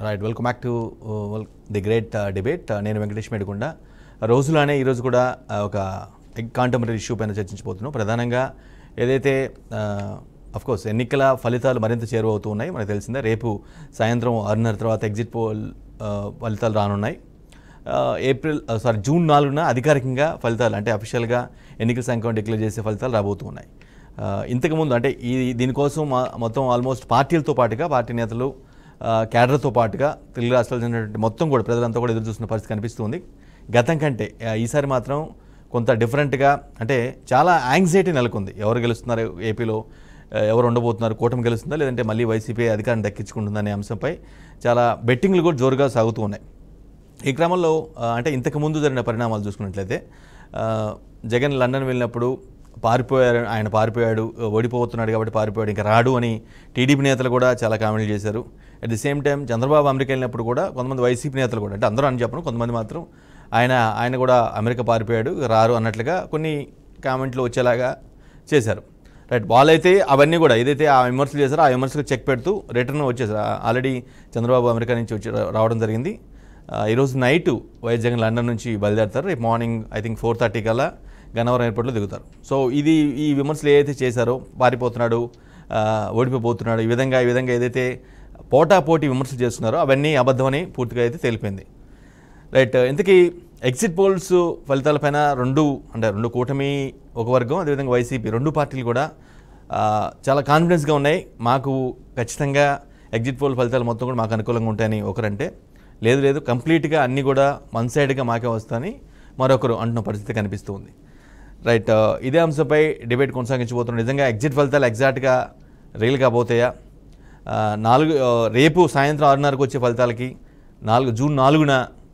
Right welcome back to the great debate నేను వెంకటేష్ మేడికొండ రోజులానే ఈరోజు కూడా uh, ఒక కాంటెంపరీ ఇష్యూ పైన చర్చించబోతున్నాం ప్రధానంగా ఏదైతే కోర్స్ ఎన్నికల ఫలితాలు మరింత చేరువవుతూ ఉన్నాయి మనకు తెలిసిందే రేపు సాయంత్రం ఆరున్నర తర్వాత ఎగ్జిట్ పోల్ ఫలితాలు రానున్నాయి ఆ, ఏప్రిల్ ఆ, సారీ జూన్ నాలుగున అధికారికంగా ఫలితాలు అంటే అఫీషియల్గా ఎన్నికల సంఘం డిక్లేర్ చేసే ఫలితాలు రాబోతూ ఉన్నాయి ఆ, ఇంతకుముందు అంటే ఈ దీనికోసం మా- మొత్తం ఆల్మోస్ట్ పార్టీలతో పాటుగా పార్టీ నేతలు ఆ, క్యాడర్తో పాటుగా తెలుగు రాష్ట్రాలు చెందినటువంటి మొత్తం కూడా ప్రజలంతా కూడా ఎదురు చూస్తున్న పరిస్థితి కనిపిస్తుంది గతం కంటే ఆ, ఈసారి మాత్రం కొంత డిఫరెంట్గా అంటే చాలా యాంగ్జైటీ నెలకొంది ఎవరు గెలుస్తున్నారు ఏపీలో ఆ, ఎవరు ఉండబోతున్నారు కూటమి గెలుస్తుందా లేదంటే మళ్ళీ వైసీపీ అధికారం దక్కించుకుంటుందనే అంశంపై చాలా బెట్టింగ్లు కూడా జోరుగా సాగుతూ ఉన్నాయి ఈ క్రమంలో ఆ, అంటే ఇంతకు ముందు జరిగిన పరిణామాలు చూసుకున్నట్లయితే ఆ, జగన్ లండన్ వెళ్ళినప్పుడు పారిపోయారు ఆయన పారిపోయాడు ఓడిపోతున్నాడు కాబట్టి పారిపోయాడు ఇంకా రాడు అని టీడీపీ నేతలు కూడా చాలా కామెంట్లు చేశారు at the same time Chandrababu America వెళ్ళినప్పుడు కూడా కొంతమంది వైసీపీ నేతలు కూడా అంటే అందరూ అని చెప్పను కొంతమంది మాత్రం ఆయన ఆయన కూడా అమెరికా పారిపోయాడు రారు అన్నట్లుగా కొన్ని కామెంట్లు వచ్చేలాగా చేశారు రైట్ వాళ్ళైతే అవన్నీ కూడా ఏదైతే ఆ విమర్శలు చేశారో ఆ విమర్శలకు చెక్ పెడుతూ రిటర్న్ వచ్చేసారు ఆల్రెడీ చంద్రబాబు అమెరికా నుంచి వచ్చి రా- రావడం జరిగింది ఆ, ఈరోజు నైట్ వైఎస్ జగన్ లండన్ నుంచి బయలుదేరుతారు రేపు morning I think four thirty కల్లా గన్నవరం ఎయిర్పోర్ట్లో దిగుతారు సో ఇది ఈ విమర్శలు ఏదైతే చేశారో పారిపోతున్నాడు ఆ, ఓడిపోతున్నాడు ఈ విధంగా ఈ విధంగా ఏదైతే పోటాపోటీ విమర్శలు చేస్తున్నారో అవన్నీ అబద్ధమని పూర్తిగా అయితే తేలిపోయింది రైట్ ఇంతకీ ఎగ్జిట్ పోల్స్ ఫలితాలపైన రెండు అంటే రెండు కూటమి ఒక వర్గం అదేవిధంగా వైసీపీ రెండు పార్టీలు కూడా ఆ, చాలా కాన్ఫిడెన్స్గా ఉన్నాయి మాకు ఖచ్చితంగా ఎగ్జిట్ పోల్ ఫలితాలు మొత్తం కూడా మాకు అనుకూలంగా ఉంటాయని ఒకరంటే లేదు లేదు కంప్లీట్గా అన్నీ కూడా వన్ సైడ్గా మాకే వస్తాయని మరొకరు అంటున్న పరిస్థితి కనిపిస్తూ ఉంది రైట్ ఆ, ఇదే అంశంపై డిబేట్ కొనసాగించబోతున్నాం నిజంగా ఎగ్జిట్ ఫలితాలు ఎగ్జాక్ట్గా రియల్ కాబోతాయా ఆ, నాలుగు ఆ, రేపు సాయంత్రం ఆరున్నరకు వచ్చే ఫలితాలకి నాలుగు జూన్ నాలుగున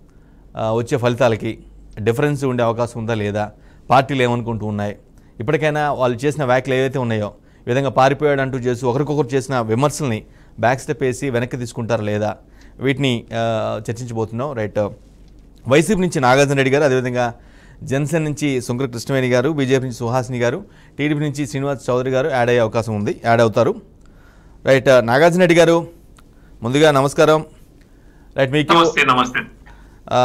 ఆ, వచ్చే ఫలితాలకి డిఫరెన్స్ ఉండే అవకాశం ఉందా లేదా పార్టీలు ఏమనుకుంటూ ఉన్నాయి ఇప్పటికైనా వాళ్ళు చేసిన వ్యాఖ్యలు ఏవైతే ఉన్నాయో ఈ విధంగా పారిపోయాడు అంటూ చేసి ఒకరికొకరు చేసిన విమర్శల్ని బ్యాక్ స్టెప్ వేసి వెనక్కి తీసుకుంటారా లేదా వీటిని ఆ, చర్చించబోతున్నాం రైట్ వైసీపీ నుంచి నాగార్జున రెడ్డి గారు అదేవిధంగా జనసేన నుంచి సుంకర కృష్ణవేణి గారు బీజేపీ నుంచి సుహాసిని గారు టీడీపీ నుంచి శ్రీనివాస్ చౌదరి గారు యాడ్ అయ్యే అవకాశం ఉంది యాడ్ అవుతారు రైట్ నాగార్జున రెడ్డి గారు ముందుగా నమస్కారం రైట్ మీకు నమస్తే నమస్తే ఆ,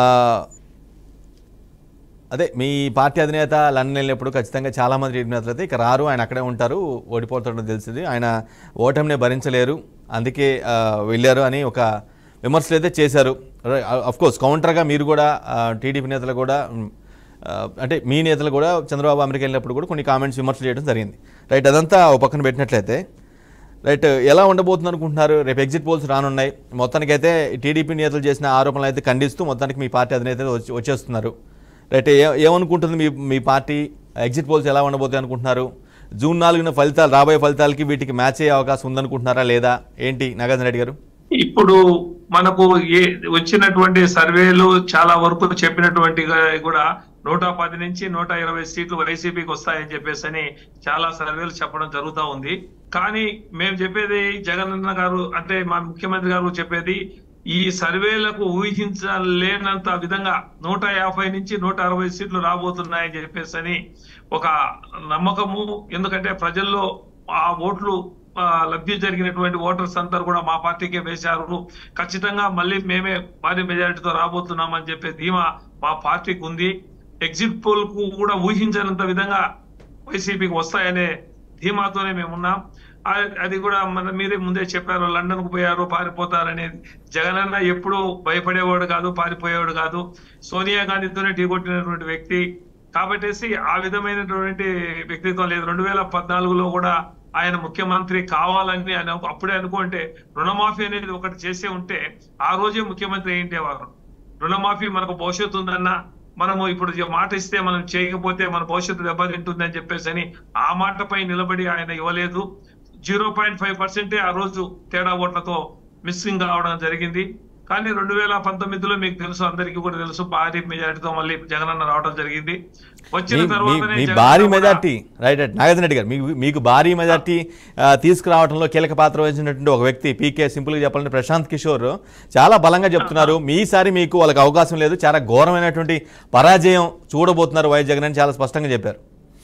అదే మీ పార్టీ అధినేత లండన్ వెళ్ళినప్పుడు ఖచ్చితంగా చాలామంది టీడీపీ నేతలు అయితే ఇక రారు ఆయన అక్కడే ఉంటారు ఓడిపోతాడని తెలిసింది ఆయన ఓటమిని భరించలేరు అందుకే ఆ, వెళ్ళారు అని ఒక విమర్శలు అయితే చేశారు కోర్స్ కౌంటర్గా మీరు కూడా ఆ, టీడీపీ నేతలు కూడా ఉమ్, ఆ, అంటే మీ నేతలు కూడా చంద్రబాబు అమెరికా వెళ్ళినప్పుడు కూడా కొన్ని కామెంట్స్ విమర్శలు చేయడం జరిగింది రైట్ అదంతా ఓ పక్కన పెట్టినట్లయితే రైట్ ఎలా ఉండబోతుంది అనుకుంటున్నారు రేపు ఎగ్జిట్ పోల్స్ రానున్నాయి మొత్తానికైతే టీడీపీ నేతలు చేసిన ఆరోపణలు అయితే ఖండిస్తూ మొత్తానికి మీ పార్టీ అధినేత వచ్చి వచ్చేస్తున్నారు రైట్ ఏ ఏమనుకుంటుంది మీ మీ పార్టీ ఎగ్జిట్ పోల్స్ ఎలా ఉండబోతాయి అనుకుంటున్నారు జూన్ నాలుగున ఫలితాలు రాబోయే ఫలితాలకి వీటికి మ్యాచ్ అయ్యే అవకాశం ఉందనుకుంటున్నారా లేదా ఏంటి నాగార్జున రెడ్డి గారు ఇప్పుడు మనకు ఏ వచ్చినటువంటి సర్వేలు చాలా వరకు చెప్పినటువంటి కూడా నూట పది నుంచి నూట ఇరవై సీట్లు వైసీపీకి వస్తాయని చెప్పేసి అని చాలా సర్వేలు చెప్పడం జరుగుతా ఉంది కానీ మేము చెప్పేది జగనన్న గారు అంటే మా ముఖ్యమంత్రి గారు చెప్పేది ఈ సర్వేలకు ఊహించలేనంత విధంగా నూట యాభై నుంచి నూట అరవై సీట్లు రాబోతున్నాయని చెప్పేసి అని ఒక నమ్మకము ఎందుకంటే ప్రజల్లో ఆ ఓట్లు ఆ, లబ్ధి జరిగినటువంటి ఓటర్స్ అందరు కూడా మా పార్టీకే వేశారు ఖచ్చితంగా మళ్ళీ మేమే భారీ మెజారిటీతో రాబోతున్నామని చెప్పే ధీమా మా పార్టీకి ఉంది ఎగ్జిట్ పోల్ కు కూడా ఊహించనంత విధంగా వైసీపీకి వస్తాయనే ధీమాతోనే మేము ఉన్నాం ఆ- అది కూడా మన మీరే ముందే చెప్పారు లండన్ కు పోయారు పారిపోతారని జగనన్న ఎప్పుడు భయపడేవాడు కాదు పారిపోయేవాడు కాదు సోనియా గాంధీతోనే ఢీకొట్టినటువంటి వ్యక్తి కాబట్టేసి ఆ విధమైనటువంటి వ్యక్తిత్వం లేదు రెండు వేల పద్నాలుగులో కూడా ఆయన ముఖ్యమంత్రి కావాలని ఆయన అప్పుడే అనుకుంటే రుణమాఫీ అనేది ఒకటి చేసే ఉంటే ఆ రోజే ముఖ్యమంత్రి అయింటేవారు రుణమాఫీ మనకు భవిష్యత్తు ఉందన్నా మనము ఇప్పుడు ఈ మాట ఇస్తే మనం చేయకపోతే మన భవిష్యత్తు దెబ్బతింటుంది అని చెప్పేసి అని ఆ మాటపై నిలబడి ఆయన ఇవ్వలేదు జీరో పాయింట్ ఫైవ్ పర్సెంటే ఆ రోజు తేడా ఓట్లతో మిస్సింగ్ కావడం జరిగింది కానీ రెండు వేల పంతొమ్మిదిలో మీకు తెలుసు అందరికీ కూడా తెలుసు భారీ మెజారిటీతో మళ్ళీ జగనన్న రావడం జరిగింది వచ్చిన మీ- మీ తర్వాతనే మీ జగనన్న భారీ కూడా- majority right right Nagarjuna Reddy గారు మీకు మీకు భారీ మెజార్టీ ఆ, తీసుకురావడంలో కీలక పాత్ర వహించినటువంటి ఒక వ్యక్తి పీకే సింపుల్గా చెప్పాలంటే ప్రశాంత్ కిషోర్ చాలా బలంగా చెప్తున్నారు మీసారి మీకు వాళ్ళకి అవకాశం లేదు చాలా ఘోరమైనటువంటి పరాజయం చూడబోతున్నారు వైఎస్ జగన్ అని చాలా స్పష్టంగా చెప్పారు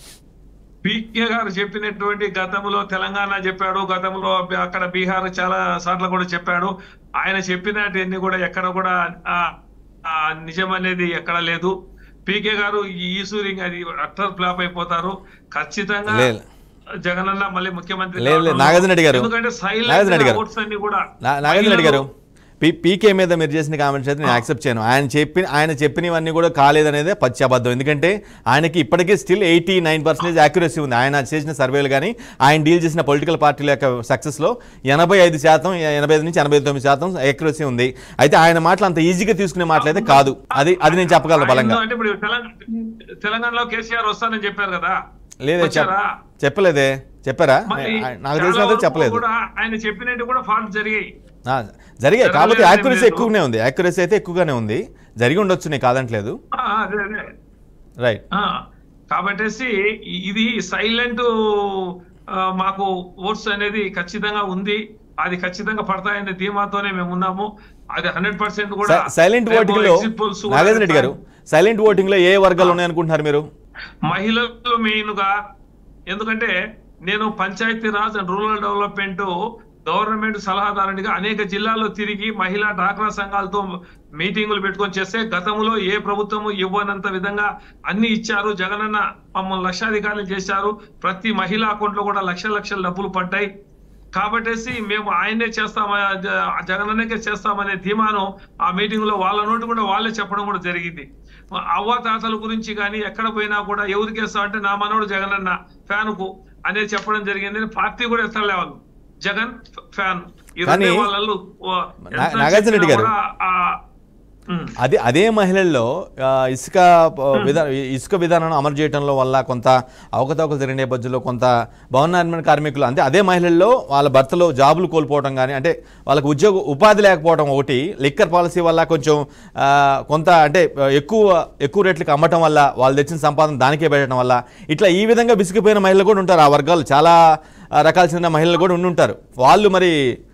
పీకే గారు చెప్పినటువంటి గతంలో తెలంగాణ చెప్పాడు గతంలో అక్కడ బీహార్ చాలా సార్లు కూడా చెప్పాడు ఆయన చెప్పినవన్నీ కూడా ఎక్కడ కూడా ఆ, ఆ, నిజం అనేది ఎక్కడ లేదు పీకే గారు ఈ ఈసూరింగ్ అది అట్టర్ ఫ్లాప్ అయిపోతారు ఖచ్చితంగా లేదు. జగనన్న మళ్ళీ ముఖ్యమంత్రి లేదు, లేదు. కావడం- నాగార్జున రెడ్డి గారు. ఎందుకంటే నాగార్జున రెడ్డి గారు. ఓట్స్ అన్ని కూడా నా- నాగేంద్ర రెడ్డి గారు మహిళలు- పీ పీకే మీద మీరు చేసిన కామెంట్స్ అయితే నేను యాక్సెప్ట్ చేయను ఆయన చెప్పిన ఆయన చెప్పినవన్నీ కూడా కాలేదనేదే పచ్చి అబద్ధం ఎందుకంటే ఆయనకి ఇప్పటికీ still eighty nine percentage accuracy ఉంది ఆయన చేసిన సర్వేలు కానీ ఆయన డీల్ చేసిన పొలిటికల్ పార్టీల యొక్క సక్సెస్లో ఎనభై ఐదు శాతం ఎనభై ఐదు నుంచి ఎనభై తొమ్మిది శాతం యాక్యురసీ ఉంది అయితే ఆయన మాటలు అంత ఈజీగా తీసుకునే మాటలు అయితే కాదు అది అది నేను చెప్పగలను బలంగా ఆయన అంటే ఇప్పుడు తెలంగాణ తెలంగాణలో కేసీఆర్ వస్తానని చెప్పారు కదా లేదే చెప్ వచ్చారా? చెప్పలేదే చెప్పారా మరి నాకు చాలా తెలిసినంత వరకు చెప్పలేదు కూడా ఆయన చెప్పినట్టు కూడా ఫాల్ట్ జరిగాయి ఆ, జరిగాయి కాకపోతే జరగలేదని యాక్యురసీ లేదు. ఎక్కువనే ఉంది యాక్యురసీ అయితే ఎక్కువగానే ఉంది జరిగి ఉండొచ్చు నేను కాదంటలేదు ఆ, అదే అదే రైట్ ఆ, కాబట్టేసి ఇ- ఇది సైలెంట్ మాకు ఓట్స్ అనేది ఖచ్చితంగా ఉంది అది ఖచ్చితంగా పడతాయనే ధీమాతోనే మేము ఉన్నాము అది హండ్రెడ్ పర్సెంట్ కూడా సైలెంట్ రేపు ఓటింగ్ లో exit polls కూడా నాగేంద్ర రెడ్డి గారు సైలెంట్ ఓటింగ్ లో ఏ వర్గాలు ఉన్నాయి అనుకుంటున్నారు మీరు మహిళలు మెయిన్ గా ఎందుకంటే నేను Panchayati Raj and rural development government సలహాదారునిగా అనేక జిల్లాల్లో తిరిగి మహిళా డాక్రా సంఘాలతో మీటింగులు పెట్టుకొని చేస్తే గతంలో ఏ ప్రభుత్వము ఇవ్వనంత విధంగా అన్ని ఇచ్చారు జగనన్న మమ్మల్ని లక్షాధికారులు చేశారు ప్రతి మహిళా అకౌంట్ లో కూడా లక్ష లక్షల డబ్బులు పడ్డాయి కాబట్టేసి మేము ఆయనే చేస్తామా జ- జగనన్నకే చేస్తామనే ధీమాను ఆ మీటింగ్ లో వాళ్ళ నోటి కూడా వాళ్ళే చెప్పడం కూడా జరిగింది అవ్వ తాతల గురించి కానీ ఎక్కడ పోయినా కూడా ఎవరికి వేస్తాం అంటే నా మనోడు జగనన్న ఫ్యాన్ కు అనేది చెప్పడం జరిగింది పార్టీ కూడా ఎత్తలే వాళ్ళు జగన్ ఫ్యాన్ ఈ కానీ రెండే వాళ్ళు ఓ, ఎంత నా- నాగార్జున రెడ్డి గారు. చెప్పినా కూడా ఆ- ఉమ్. అదే అదే మహిళల్లో ఆ, ఇసుక ఆ, విధా ఇసుక విధానం అమలు చేయడంలో వల్ల కొంత అవకతవకలు జరిగిన నేపథ్యంలో కొంత భవన నిర్మాణ కార్మికులు అంటే అదే మహిళల్లో వాళ్ళ భర్తలు జాబులు కోల్పోవడం కానీ అంటే వాళ్ళకి ఉద్యోగ ఉపాధి లేకపోవడం ఒకటి లిక్కర్ పాలసీ వల్ల కొంచెం ఆ, కొంత అంటే ఆ, ఎక్కువ ఎక్కువ రేట్లకు అమ్మటం వల్ల వాళ్ళు తెచ్చిన సంపాదన దానికే పెట్టడం వల్ల ఇట్లా ఈ విధంగా విసిగిపోయిన మహిళలు కూడా ఉంటారు ఆ వర్గాలు చాలా ఆ, రకాల చెందిన మహిళలు కూడా ఉండి ఉంటారు వాళ్ళు మరి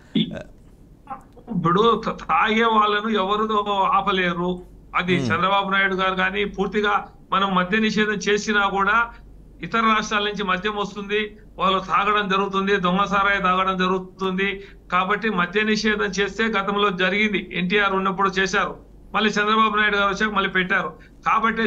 ఇప్పుడు త- తాగే వాళ్ళను ఎవరు ఆపలేరు అది చంద్రబాబు నాయుడు గారు కానీ పూర్తిగా మనం మద్య నిషేధం చేసినా కూడా ఇతర రాష్ట్రాల నుంచి మద్యం వస్తుంది వాళ్ళు తాగడం జరుగుతుంది దొంగ సారాయి తాగడం జరుగుతుంది కాబట్టి మద్య నిషేధం చేస్తే గతంలో జరిగింది ఎన్టీఆర్ ఉన్నప్పుడు చేశారు మళ్ళీ చంద్రబాబు నాయుడు గారు వచ్చాక మళ్ళీ పెట్టారు కాబట్టి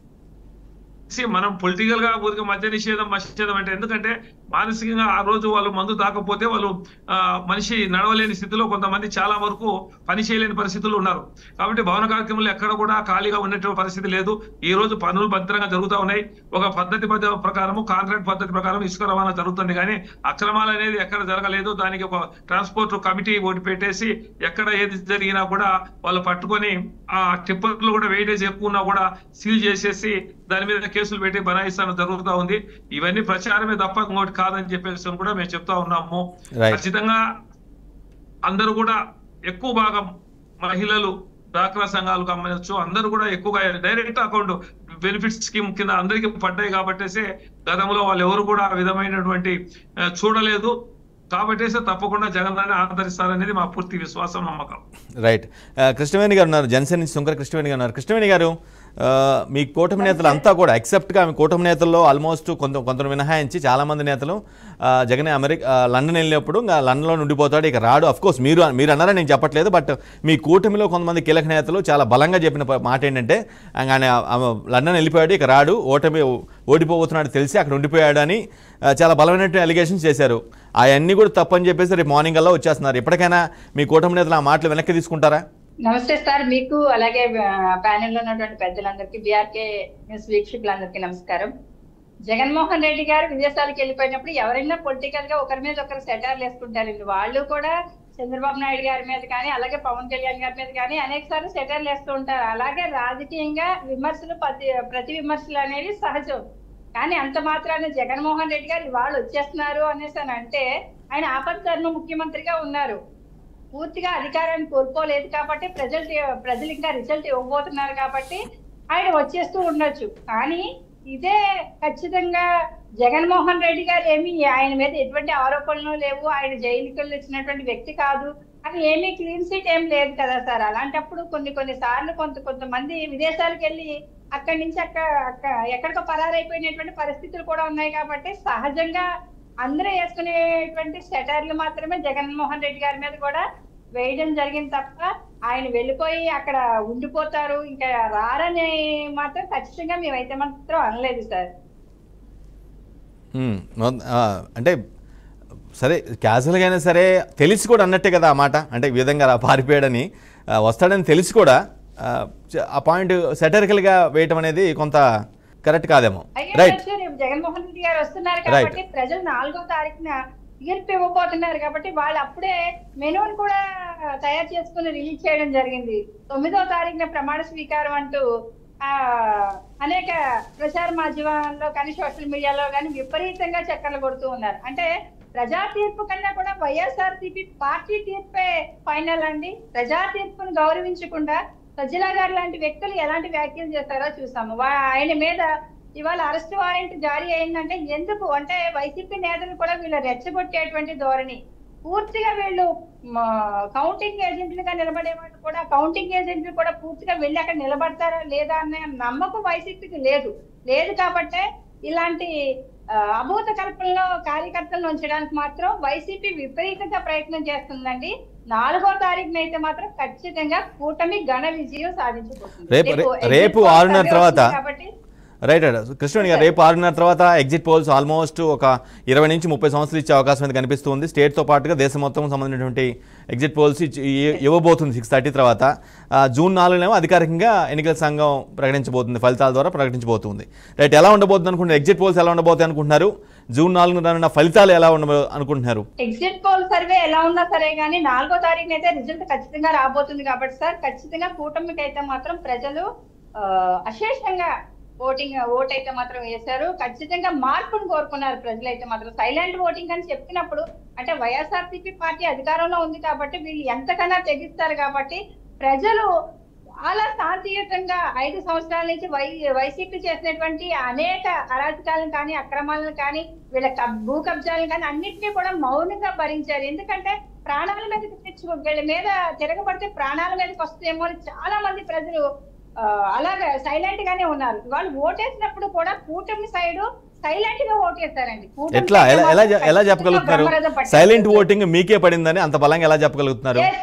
See, మనం పొలిటికల్ గా ఊరికే మద్య నిషేధం నిషేధం అంటే ఎందుకంటే మానసికంగా ఆ రోజు వాళ్ళు మందు తాకపోతే వాళ్ళు ఆ, మనిషి నడవలేని స్థితిలో కొంతమంది చాలా వరకు పని చేయలేని పరిస్థితులు ఉన్నారు కాబట్టి భవన కార్యక్రమాలు ఎక్కడ కూడా ఖాళీగా ఉన్నటువంటి పరిస్థితి లేదు ఈ రోజు పనులు భద్రంగా జరుగుతూ ఉన్నాయి ఒక పద్ధతి పద్ధ ప్రకారము కాంట్రాక్ట్ పద్ధతి ప్రకారం ఇసుక రవాణా జరుగుతుంది కానీ అక్రమాలు అనేది ఎక్కడ జరగలేదు దానికి ఒక ట్రాన్స్పోర్ట్ కమిటీ ఒకటి పెట్టేసి ఎక్కడ ఏది జరిగినా కూడా వాళ్ళు పట్టుకొని ఆ టిప్పర్లు కూడా వెయిటేజ్ ఎక్కువ ఉన్నా కూడా సీల్ చేసేసి దాని మీద కేసులు పెట్టి బనాయిస్తాను జరుగుతూ ఉంది ఇవన్నీ ప్రచారమే తప్ప ఇంకోటి కాదని చెప్పేసి అని కూడా మేము చెప్తా ఉన్నాము Right. ఖచ్చితంగా అందరూ కూడా ఎక్కువ భాగం మహిళలు డాక్రా సంఘాలు గమనించు అందరూ కూడా ఎక్కువగా డైరెక్ట్ అకౌంట్ బెనిఫిట్ స్కీమ్ కింద అందరికీ పడ్డాయి కాబట్టేసే గతంలో వాళ్ళు ఎవరు కూడా ఆ విధమైనటువంటి ఆ, చూడలేదు కాబట్టేసే తప్పకుండా జగన్ అని ఆదరిస్తారనేది మా పూర్తి విశ్వాసం నమ్మకం రైట్ ఆ, కృష్ణవేణి గారు ఉన్నారు జనసేన నుంచి శంకర కృష్ణవేణి గారు ఉన్నారు కృష్ణవేణి గారు ఆ, మీ కూటమి నేతలు అంతా కూడా ఎక్సెప్ట్గా మీ కూటమి నేతల్లో ఆల్మోస్ట్ కొంత కొందరు మినహాయించి చాలామంది నేతలు ఆ, జగన్ అమెరికా ఆ, లండన్ వెళ్ళినప్పుడు ఇంకా లండన్లో ఉండిపోతాడు ఇక రాడు అఫ్ కోర్స్ మీరు మీరు అన్నారని నేను చెప్పట్లేదు బట్ మీ కూటమిలో కొంతమంది కీలక నేతలు చాలా బలంగా చెప్పిన ప- మాట ఏంటంటే ఆయన ఆ, లండన్ వెళ్ళిపోయాడు ఇక రాడు ఓటమి ఓడిపోతున్నాడు తెలిసి అక్కడ ఉండిపోయాడు అని ఆ, చాలా బలమైనటువంటి అలిగేషన్స్ చేశారు అవన్నీ కూడా తప్పని చెప్పేసి రేపు మార్నింగ్ అలా వచ్చేస్తున్నారు ఇప్పటికైనా మీ కూటమి నేతలు ఆ మాటలు వెనక్కి తీసుకుంటారా నమస్తే సార్ మీకు అలాగే ప్యానెల్ లో ఉన్నటువంటి పెద్దలందరికీ బీఆర్కే న్యూస్ వీక్షకులందరికీ నమస్కారం జగన్మోహన్ రెడ్డి గారు విదేశాలకు వెళ్ళిపోయినప్పుడు ఎవరైనా పొలిటికల్ గా ఒకరి మీద ఒకరు సెటార్లు వేసుకుంటారండి వాళ్ళు కూడా చంద్రబాబు నాయుడు గారి మీద కానీ అలాగే పవన్ కళ్యాణ్ గారి మీద కానీ అనేక సార్లు సెటర్లు వేస్తూ ఉంటారు అలాగే రాజకీయంగా విమర్శలు ప్రతి ప్రతి విమర్శలు అనేవి సహజం కానీ అంత మాత్రాన జగన్మోహన్ రెడ్డి గారు ఇవాళ వచ్చేస్తున్నారు అనేసి అని అంటే ఆయన ఆపద్ధర్మ ముఖ్యమంత్రిగా ఉన్నారు పూర్తిగా అధికారాన్ని కోల్పోలేదు కాబట్టి ప్రజలు ప్రజలు ఇంకా రిజల్ట్ ఇవ్వబోతున్నారు కాబట్టి ఆయన వచ్చేస్తూ ఉండొచ్చు కానీ ఇదే ఖచ్చితంగా జగన్మోహన్ రెడ్డి గారు ఏమి ఆయన మీద ఎటువంటి ఆరోపణలు లేవు ఆయన జైలుకి వెళ్ళి వచ్చినటువంటి వ్యక్తి కాదు అని ఏమీ క్లీన్ సీట్ ఏం లేదు కదా సార్ అలాంటప్పుడు కొన్ని కొన్ని సార్లు కొంత కొంతమంది విదేశాలకు వెళ్ళి అక్కడి నుంచి అక్క అక్క- ఎక్కడికో పరారైపోయినటువంటి పరిస్థితులు కూడా ఉన్నాయి కాబట్టి సహజంగా అందరూ వేసుకునేటువంటి సెటర్లు మాత్రమే జగన్మోహన్ రెడ్డి గారి మీద కూడా వేయడం జరిగింది తప్ప ఆయన వెళ్ళిపోయి అక్కడ ఉండిపోతారు ఇంకా రారని మాత్రం ఖచ్చితంగా మేమైతే మాత్రం అనలేదు సార్ మ్మ్. మొ- ఆ, అంటే సరే క్యాజువల్గా అయినా సరే తెలిసి కూడా అన్నట్టే కదా ఆ మాట అంటే ఈ విధంగా అలా పారిపోయాడని ఆ, వస్తాడని తెలిసి కూడా ఆ, చ- ఆ పాయింట్ సెటరికల్గా వేయటం అనేది కొంత కరెక్ట్ కాదేమో అయ్యో రైట్ సార్, రేపు జగన్మోహన్ రెడ్డి గారు వస్తున్నారు Right. కాబట్టి ప్రజలు నాలుగో తారీఖున తీర్పు ఇవ్వబోతున్నారు కాబట్టి వాళ్ళు అప్పుడే మెనూని కూడా తయారు చేసుకుని రిలీజ్ చేయడం జరిగింది తొమ్మిదో తారీఖున ప్రమాణ స్వీకారం అంటూ ఆ అనేక ప్రచార మాధ్యమాల్లో కానీ సోషల్ మీడియాలో కానీ విపరీతంగా చక్కర్లు కొడుతూ ఉన్నారు అంటే ప్రజా తీర్పు కన్నా కూడా వైఎస్ఆర్ పార్టీ తీర్పే ఫైనల్ అండి ప్రజా తీర్పును గౌరవించకుండా సజ్జల గారు లాంటి వ్యక్తులు ఎలాంటి వ్యాఖ్యలు చేస్తారో చూసాము వా- ఆయన మీద ఇవాళ అరెస్ట్ వారెంట్ జారీ అయిందంటే ఎందుకు అంటే వైసీపీ నేతలు కూడా వీళ్ళు రెచ్చగొట్టేటువంటి ధోరణి పూర్తిగా వీళ్ళు కౌంటింగ్ ఏజెంట్లుగా నిలబడే వాళ్ళు కూడా కౌంటింగ్ ఏజెంట్లు కూడా పూర్తిగా వెళ్ళి అక్కడ నిలబడతారా లేదా అనే నమ్మకం వైసీపీకి లేదు లేదు కాబట్టే ఇలాంటి ఆ, అభూత కల్పనలో కార్యకర్తలను ఉంచడానికి మాత్రం వైసీపీ విపరీతంగా ప్రయత్నం చేస్తుందండి నాలుగో తారీఖున అయితే మాత్రం ఖచ్చితంగా కూటమి ఘన విజయం సాధించబోతుంది రేపు- రేపు రే- రేపు exit poll ఆరున్నర survey తర్వాత వస్తుంది కాబట్టి రైట్ రైట్ కృష్ణవేణి గారు రేపు ఆరున్నర తర్వాత ఎగ్జిట్ పోల్స్ ఆల్మోస్ట్ ఒక ఇరవై నుంచి ముప్పై సంవత్సరాలు ఇచ్చే అవకాశం అయితే కనిపిస్తుంది స్టేట్తో పాటుగా దేశం మొత్తం సంబంధించినటువంటి ఎగ్జిట్ పోల్స్ ఇచ్చి- ఇ- ఇవ్వబోతుంది సిక్స్ థర్టీ తర్వాత ఆ, జూన్ నాలుగునేమో అధికారికంగా ఎన్నికల సంఘం ప్రకటించబోతుంది ఫలితాల ద్వారా ప్రకటించబోతుంది రైట్ ఎలా ఉండబోతుంది అనుకుంటున్నారు ఎగ్జిట్ పోల్స్ ఎలా ఉండబోతాయి అనుకుంటున్నారు జూన్ నాలుగున రానున్న ఫలితాలు ఎలా ఉండబో అనుకుంటున్నారు ఎగ్జిట్ పోల్ సర్వే ఎలా ఉన్నా సరే కానీ నాలుగో తారీఖున అయితే రిజల్ట్ ఖచ్చితంగా రాబోతుంది కాబట్టి సార్ ఖచ్చితంగా కూటమికి అయితే మాత్రం ప్రజలు ఆ, అశేషంగా ఓటింగ్ ఓట్ అయితే మాత్రం వేశారు ఖచ్చితంగా మార్పును కోరుకున్నారు ప్రజలు అయితే మాత్రం సైలెంట్ ఓటింగ్ అని చెప్పినప్పుడు అంటే వైఎస్ఆర్సీపీ పార్టీ అధికారంలో ఉంది కాబట్టి వీళ్ళు ఎంతకన్నా తెగిస్తారు కాబట్టి ప్రజలు చాలా శాంతియుతంగా ఐదు సంవత్సరాల నుంచి వై వైసీపీ చేసినటువంటి అనేక అరాచకాలను కానీ అక్రమాలను కానీ వీళ్ళ కబ్- భూ కబ్జాలను కానీ అన్నింటినీ కూడా మౌనంగా భరించారు ఎందుకంటే ప్రాణాల మీదకి తెచ్చు వీళ్ళ మీద తిరగబడితే ప్రాణాల మీదకి వస్తేమో అని చాలా మంది ప్రజలు ఆ, అలాగే సైలెంట్ గానే ఉన్నారు వాళ్ళు ఓటేసినప్పుడు కూడా కూటమి సైడ్ సైలెంట్ గా ఓటేస్తారండి కూటమి ఎట్లా సైడ్ ఎలా ఎలా మాత్రం ఎలా ఖచ్చితంగా చెప్పగలుగుతున్నారు బ్రహ్మరథం పట్టారు. సైలెంట్ ఓటింగ్ మీకే పడిందని అంత బలంగా ఎలా చెప్పగలుగుతున్నారు Yes.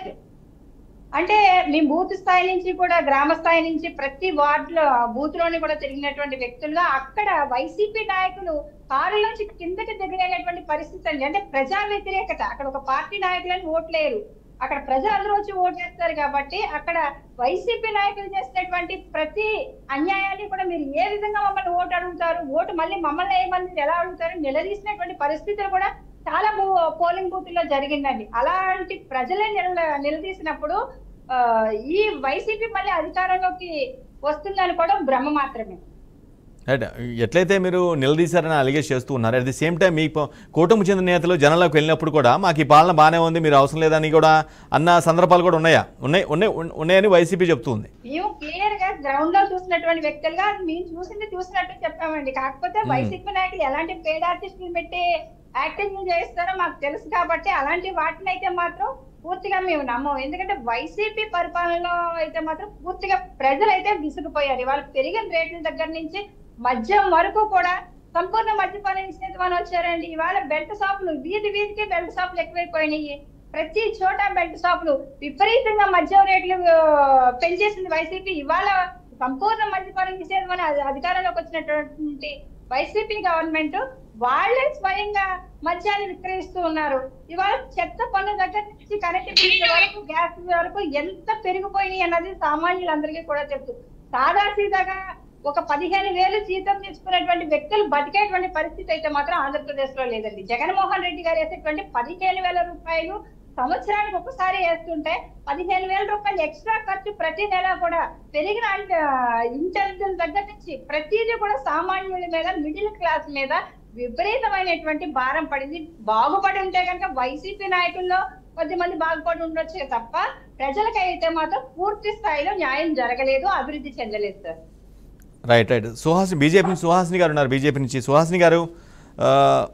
అంటే మీ బూత్ స్థాయి నుంచి కూడా గ్రామ స్థాయి నుంచి ప్రతి వార్డులో బూత్ లోని కూడా తిరిగినటువంటి వ్యక్తులుగా అక్కడ వైసీపీ నాయకులు కారు నుంచి కిందకి దిగలేనటువంటి పరిస్థితి అండి అంటే ప్రజా వ్యతిరేకత అక్కడ ఒక పార్టీ నాయకులని ఓట్లేరు అక్కడ ప్రజలందరూ వచ్చి ఓటు చేస్తారు కాబట్టి అక్కడ వైసీపీ నాయకులు చేసినటువంటి ప్రతి అన్యాయాన్ని కూడా మీరు ఏ విధంగా మమ్మల్ని ఓటు అడుగుతారు ఓటు మళ్ళీ మమ్మల్ని ఏమని ఎలా అడుగుతారు నిలదీసినటువంటి పరిస్థితులు కూడా చాలా బూ- పోలింగ్ బూత్ లో జరిగిందండి అలాంటి ప్రజలే నిల నిలదీసినప్పుడు ఆ, ఈ వైసీపీ మళ్ళీ అధికారంలోకి వస్తుంది అనుకోవడం భ్రమ మాత్రమే రైట్ ఎట్లయితే మీరు నిలదీశారని అలిగేట్ చేస్తూ ఉన్నారు అట్ ది సేమ్ టైం మీ ప- కూటమి చెందిన నేతలు జనంలోకి వెళ్ళినప్పుడు కూడా మాకు ఈ పాలన బాగానే ఉంది మీరు అవసరం లేదని కూడా అన్న సందర్భాలు కూడా ఉన్నాయా ఉన్నాయి ఉన్నాయి ఉన్- ఉన్నాయని వైసీపీ చెప్తుంది మేము క్లియర్ గా గ్రౌండ్ లో చూసినటువంటి వ్యక్తులుగా మేము చూసింది చూసినట్టు చెప్పామండి కాకపోతే Hmm. వైసీపీ నాయకులు ఎలాంటి పేడ్ ఆర్టిస్టులు పెట్టి యాక్టింగ్ చేస్తారో మాకు తెలుసు కాబట్టి అలాంటి వాటిని అయితే మాత్రం పూర్తిగా మేము నమ్మం ఎందుకంటే వైసీపీ పరిపాలనలో అయితే మాత్రం పూర్తిగా ప్రజలు అయితే విసిగిపోయారు ఇవాళ పెరిగిన రేట్ల దగ్గర నుంచి మద్యం వరకు కూడా సంపూర్ణ మద్యపాన నిషేధం అని వచ్చారండి ఇవాళ బెల్ట్ షాపులు వీధి వీధికి బెల్ట్ షాపులు ఎక్కువైపోయినాయి ప్రతి చోట బెల్ట్ షాపులు విపరీతంగా మద్యం రేట్లు ఆ, పెంచేసింది వైసీపీ ఇవాళ సంపూర్ణ మద్యపాన నిషేధం అని అధి- అధికారంలోకి వచ్చినటువంటి వైసీపీ గవర్నమెంట్ వాళ్ళే స్వయంగా మద్యాన్ని విక్రయిస్తూ ఉన్నారు ఇవాళ చెత్త పన్ను దగ్గర నుంచి కరెంట్ బిల్లు వరకు గ్యాస్ వరకు ఎంత పెరిగిపోయినాయి అన్నది సామాన్యులందరికీ కూడా తెలుసు సాదా సీదాగా ఒక పదిహేను వేలు జీతం తీసుకునేటువంటి వ్యక్తులు బతికేటువంటి పరిస్థితి అయితే మాత్రం ఆంధ్రప్రదేశ్ లో లేదండి జగన్మోహన్ రెడ్డి గారు వేసేటువంటి పదిహేను వేల రూపాయలు సంవత్సరానికి ఒకసారి వేస్తుంటే పదిహేను వేల రూపాయలు ఎక్స్ట్రా ఖర్చు ప్రతి నెల కూడా పెరిగిన ఇంటెలిజెన్స్ దగ్గర నుంచి ప్రతిదీ కూడా సామాన్యుల మీద మిడిల్ క్లాస్ మీద విపరీతమైనటువంటి భారం పడింది బాగుపడి ఉంటే కనుక వైసీపీ నాయకుల్లో కొద్దిమంది బాగుపడి ఉండొచ్చు తప్ప ప్రజలకైతే మాత్రం పూర్తి స్థాయిలో న్యాయం జరగలేదు అభివృద్ధి చెందలేదు sir right right Suhasini BJP నుంచి సుహాసిని గారు ఉన్నారు బీజేపీ నుంచి సుహాసిని గారు ఆ,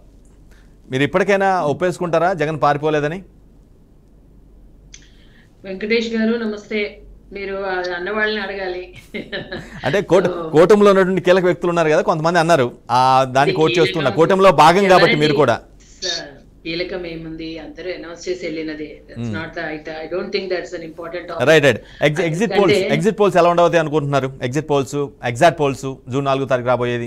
మీరు ఇప్పటికైనా ఒప్పేసుకుంటారా జగన్ పారిపోలేదని వెంకటేష్ గారు నమస్తే మీరు ఆ అన్న వాళ్ళని అడగాలి అంటే కోట కూటమిలో ఉన్నటువంటి కీలక వ్యక్తులు ఉన్నారు కదా కొంతమంది అన్నారు ఆ దాన్ని కోట్ చేస్తున్నారు కూటమిలో భాగం కాబట్టి మీరు కూడా స- కీలకం ఏముంది అందరూ అనౌన్స్ చేసి వెళ్ళినదే not I don't think that's an important right right exit polls exit polls ఎలా ఉండవుతాయి అనుకుంటున్నారు exit polls exact polls June నాలుగో తారీఖు రాబోయేది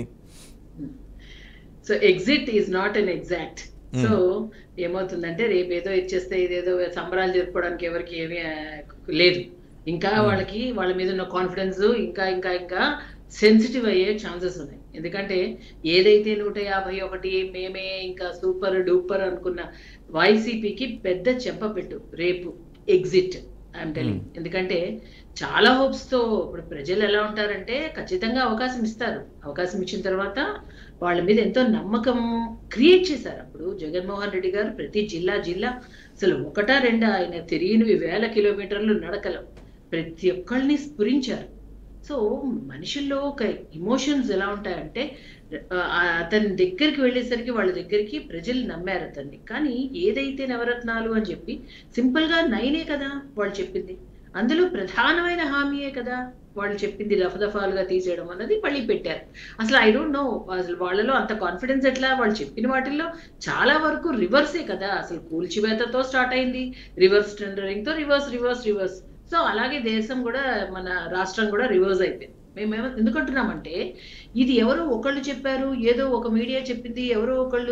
so exit is not an exact so ఏమవుతుందంటే రేపు ఏదో ఇచ్చేస్తే ఇదేదో సంబరాలు జరుపుకోవడానికి ఎవరికి ఏమీ ఆ, లేదు ఇంకా వాళ్ళకి వాళ్ళ మీద ఉన్న కాన్ఫిడెన్స్ ఇంకా ఇంకా ఇంకా సెన్సిటివ్ అయ్యే ఛాన్సెస్ ఉన్నాయి ఎందుకంటే ఏదైతే నూట యాభై ఒకటి మేమే ఇంకా సూపర్ డూపర్ అనుకున్న వైసీపీకి పెద్ద చెంపపెట్టు రేపు ఎగ్జిట్ ఐఎమ్ టెలింగ్ ఎందుకంటే చాలా హోప్స్ తో ఇప్పుడు ప్రజలు ఎలా ఉంటారంటే ఖచ్చితంగా అవకాశం ఇస్తారు అవకాశం ఇచ్చిన తర్వాత వాళ్ళ మీద ఎంతో నమ్మకం క్రియేట్ చేశారు అప్పుడు జగన్మోహన్ రెడ్డి గారు ప్రతి జిల్లా జిల్లా అసలు ఒకటా రెండా ఆయన తిరిగినవి వేల కిలోమీటర్లు నడకలు ప్రతి ఒక్కళ్ళని స్ఫురించారు సో మనుషుల్లో ఒక ఇమోషన్స్ ఎలా ఉంటాయంటే ఆ, అతని దగ్గరికి వెళ్ళేసరికి వాళ్ళ దగ్గరికి ప్రజలు నమ్మారు అతన్ని కానీ ఏదైతే నవరత్నాలు అని చెప్పి సింపుల్ గా నైనే కదా వాళ్ళు చెప్పింది అందులో ప్రధానమైన హామీయే కదా వాళ్ళు చెప్పింది దఫదఫాలుగా తీసేయడం అన్నది మళ్ళీ పెట్టారు అసలు ఐ డోంట్ నో అసలు వాళ్ళలో అంత కాన్ఫిడెన్స్ ఎట్లా వాళ్ళు చెప్పిన వాటిల్లో చాలా వరకు రివర్సే కదా అసలు కూల్చివేతతో స్టార్ట్ అయింది రివర్స్ టెండరింగ్ తో రివర్స్ రివర్స్ రివర్స్ సో అలాగే దేశం కూడా మన రాష్ట్రం కూడా రివర్స్ అయిపోయింది మేము ఎందుకంటున్నామంటే ఇది ఎవరో ఒకళ్ళు చెప్పారు ఏదో ఒక మీడియా చెప్పింది ఎవరో ఒకళ్ళు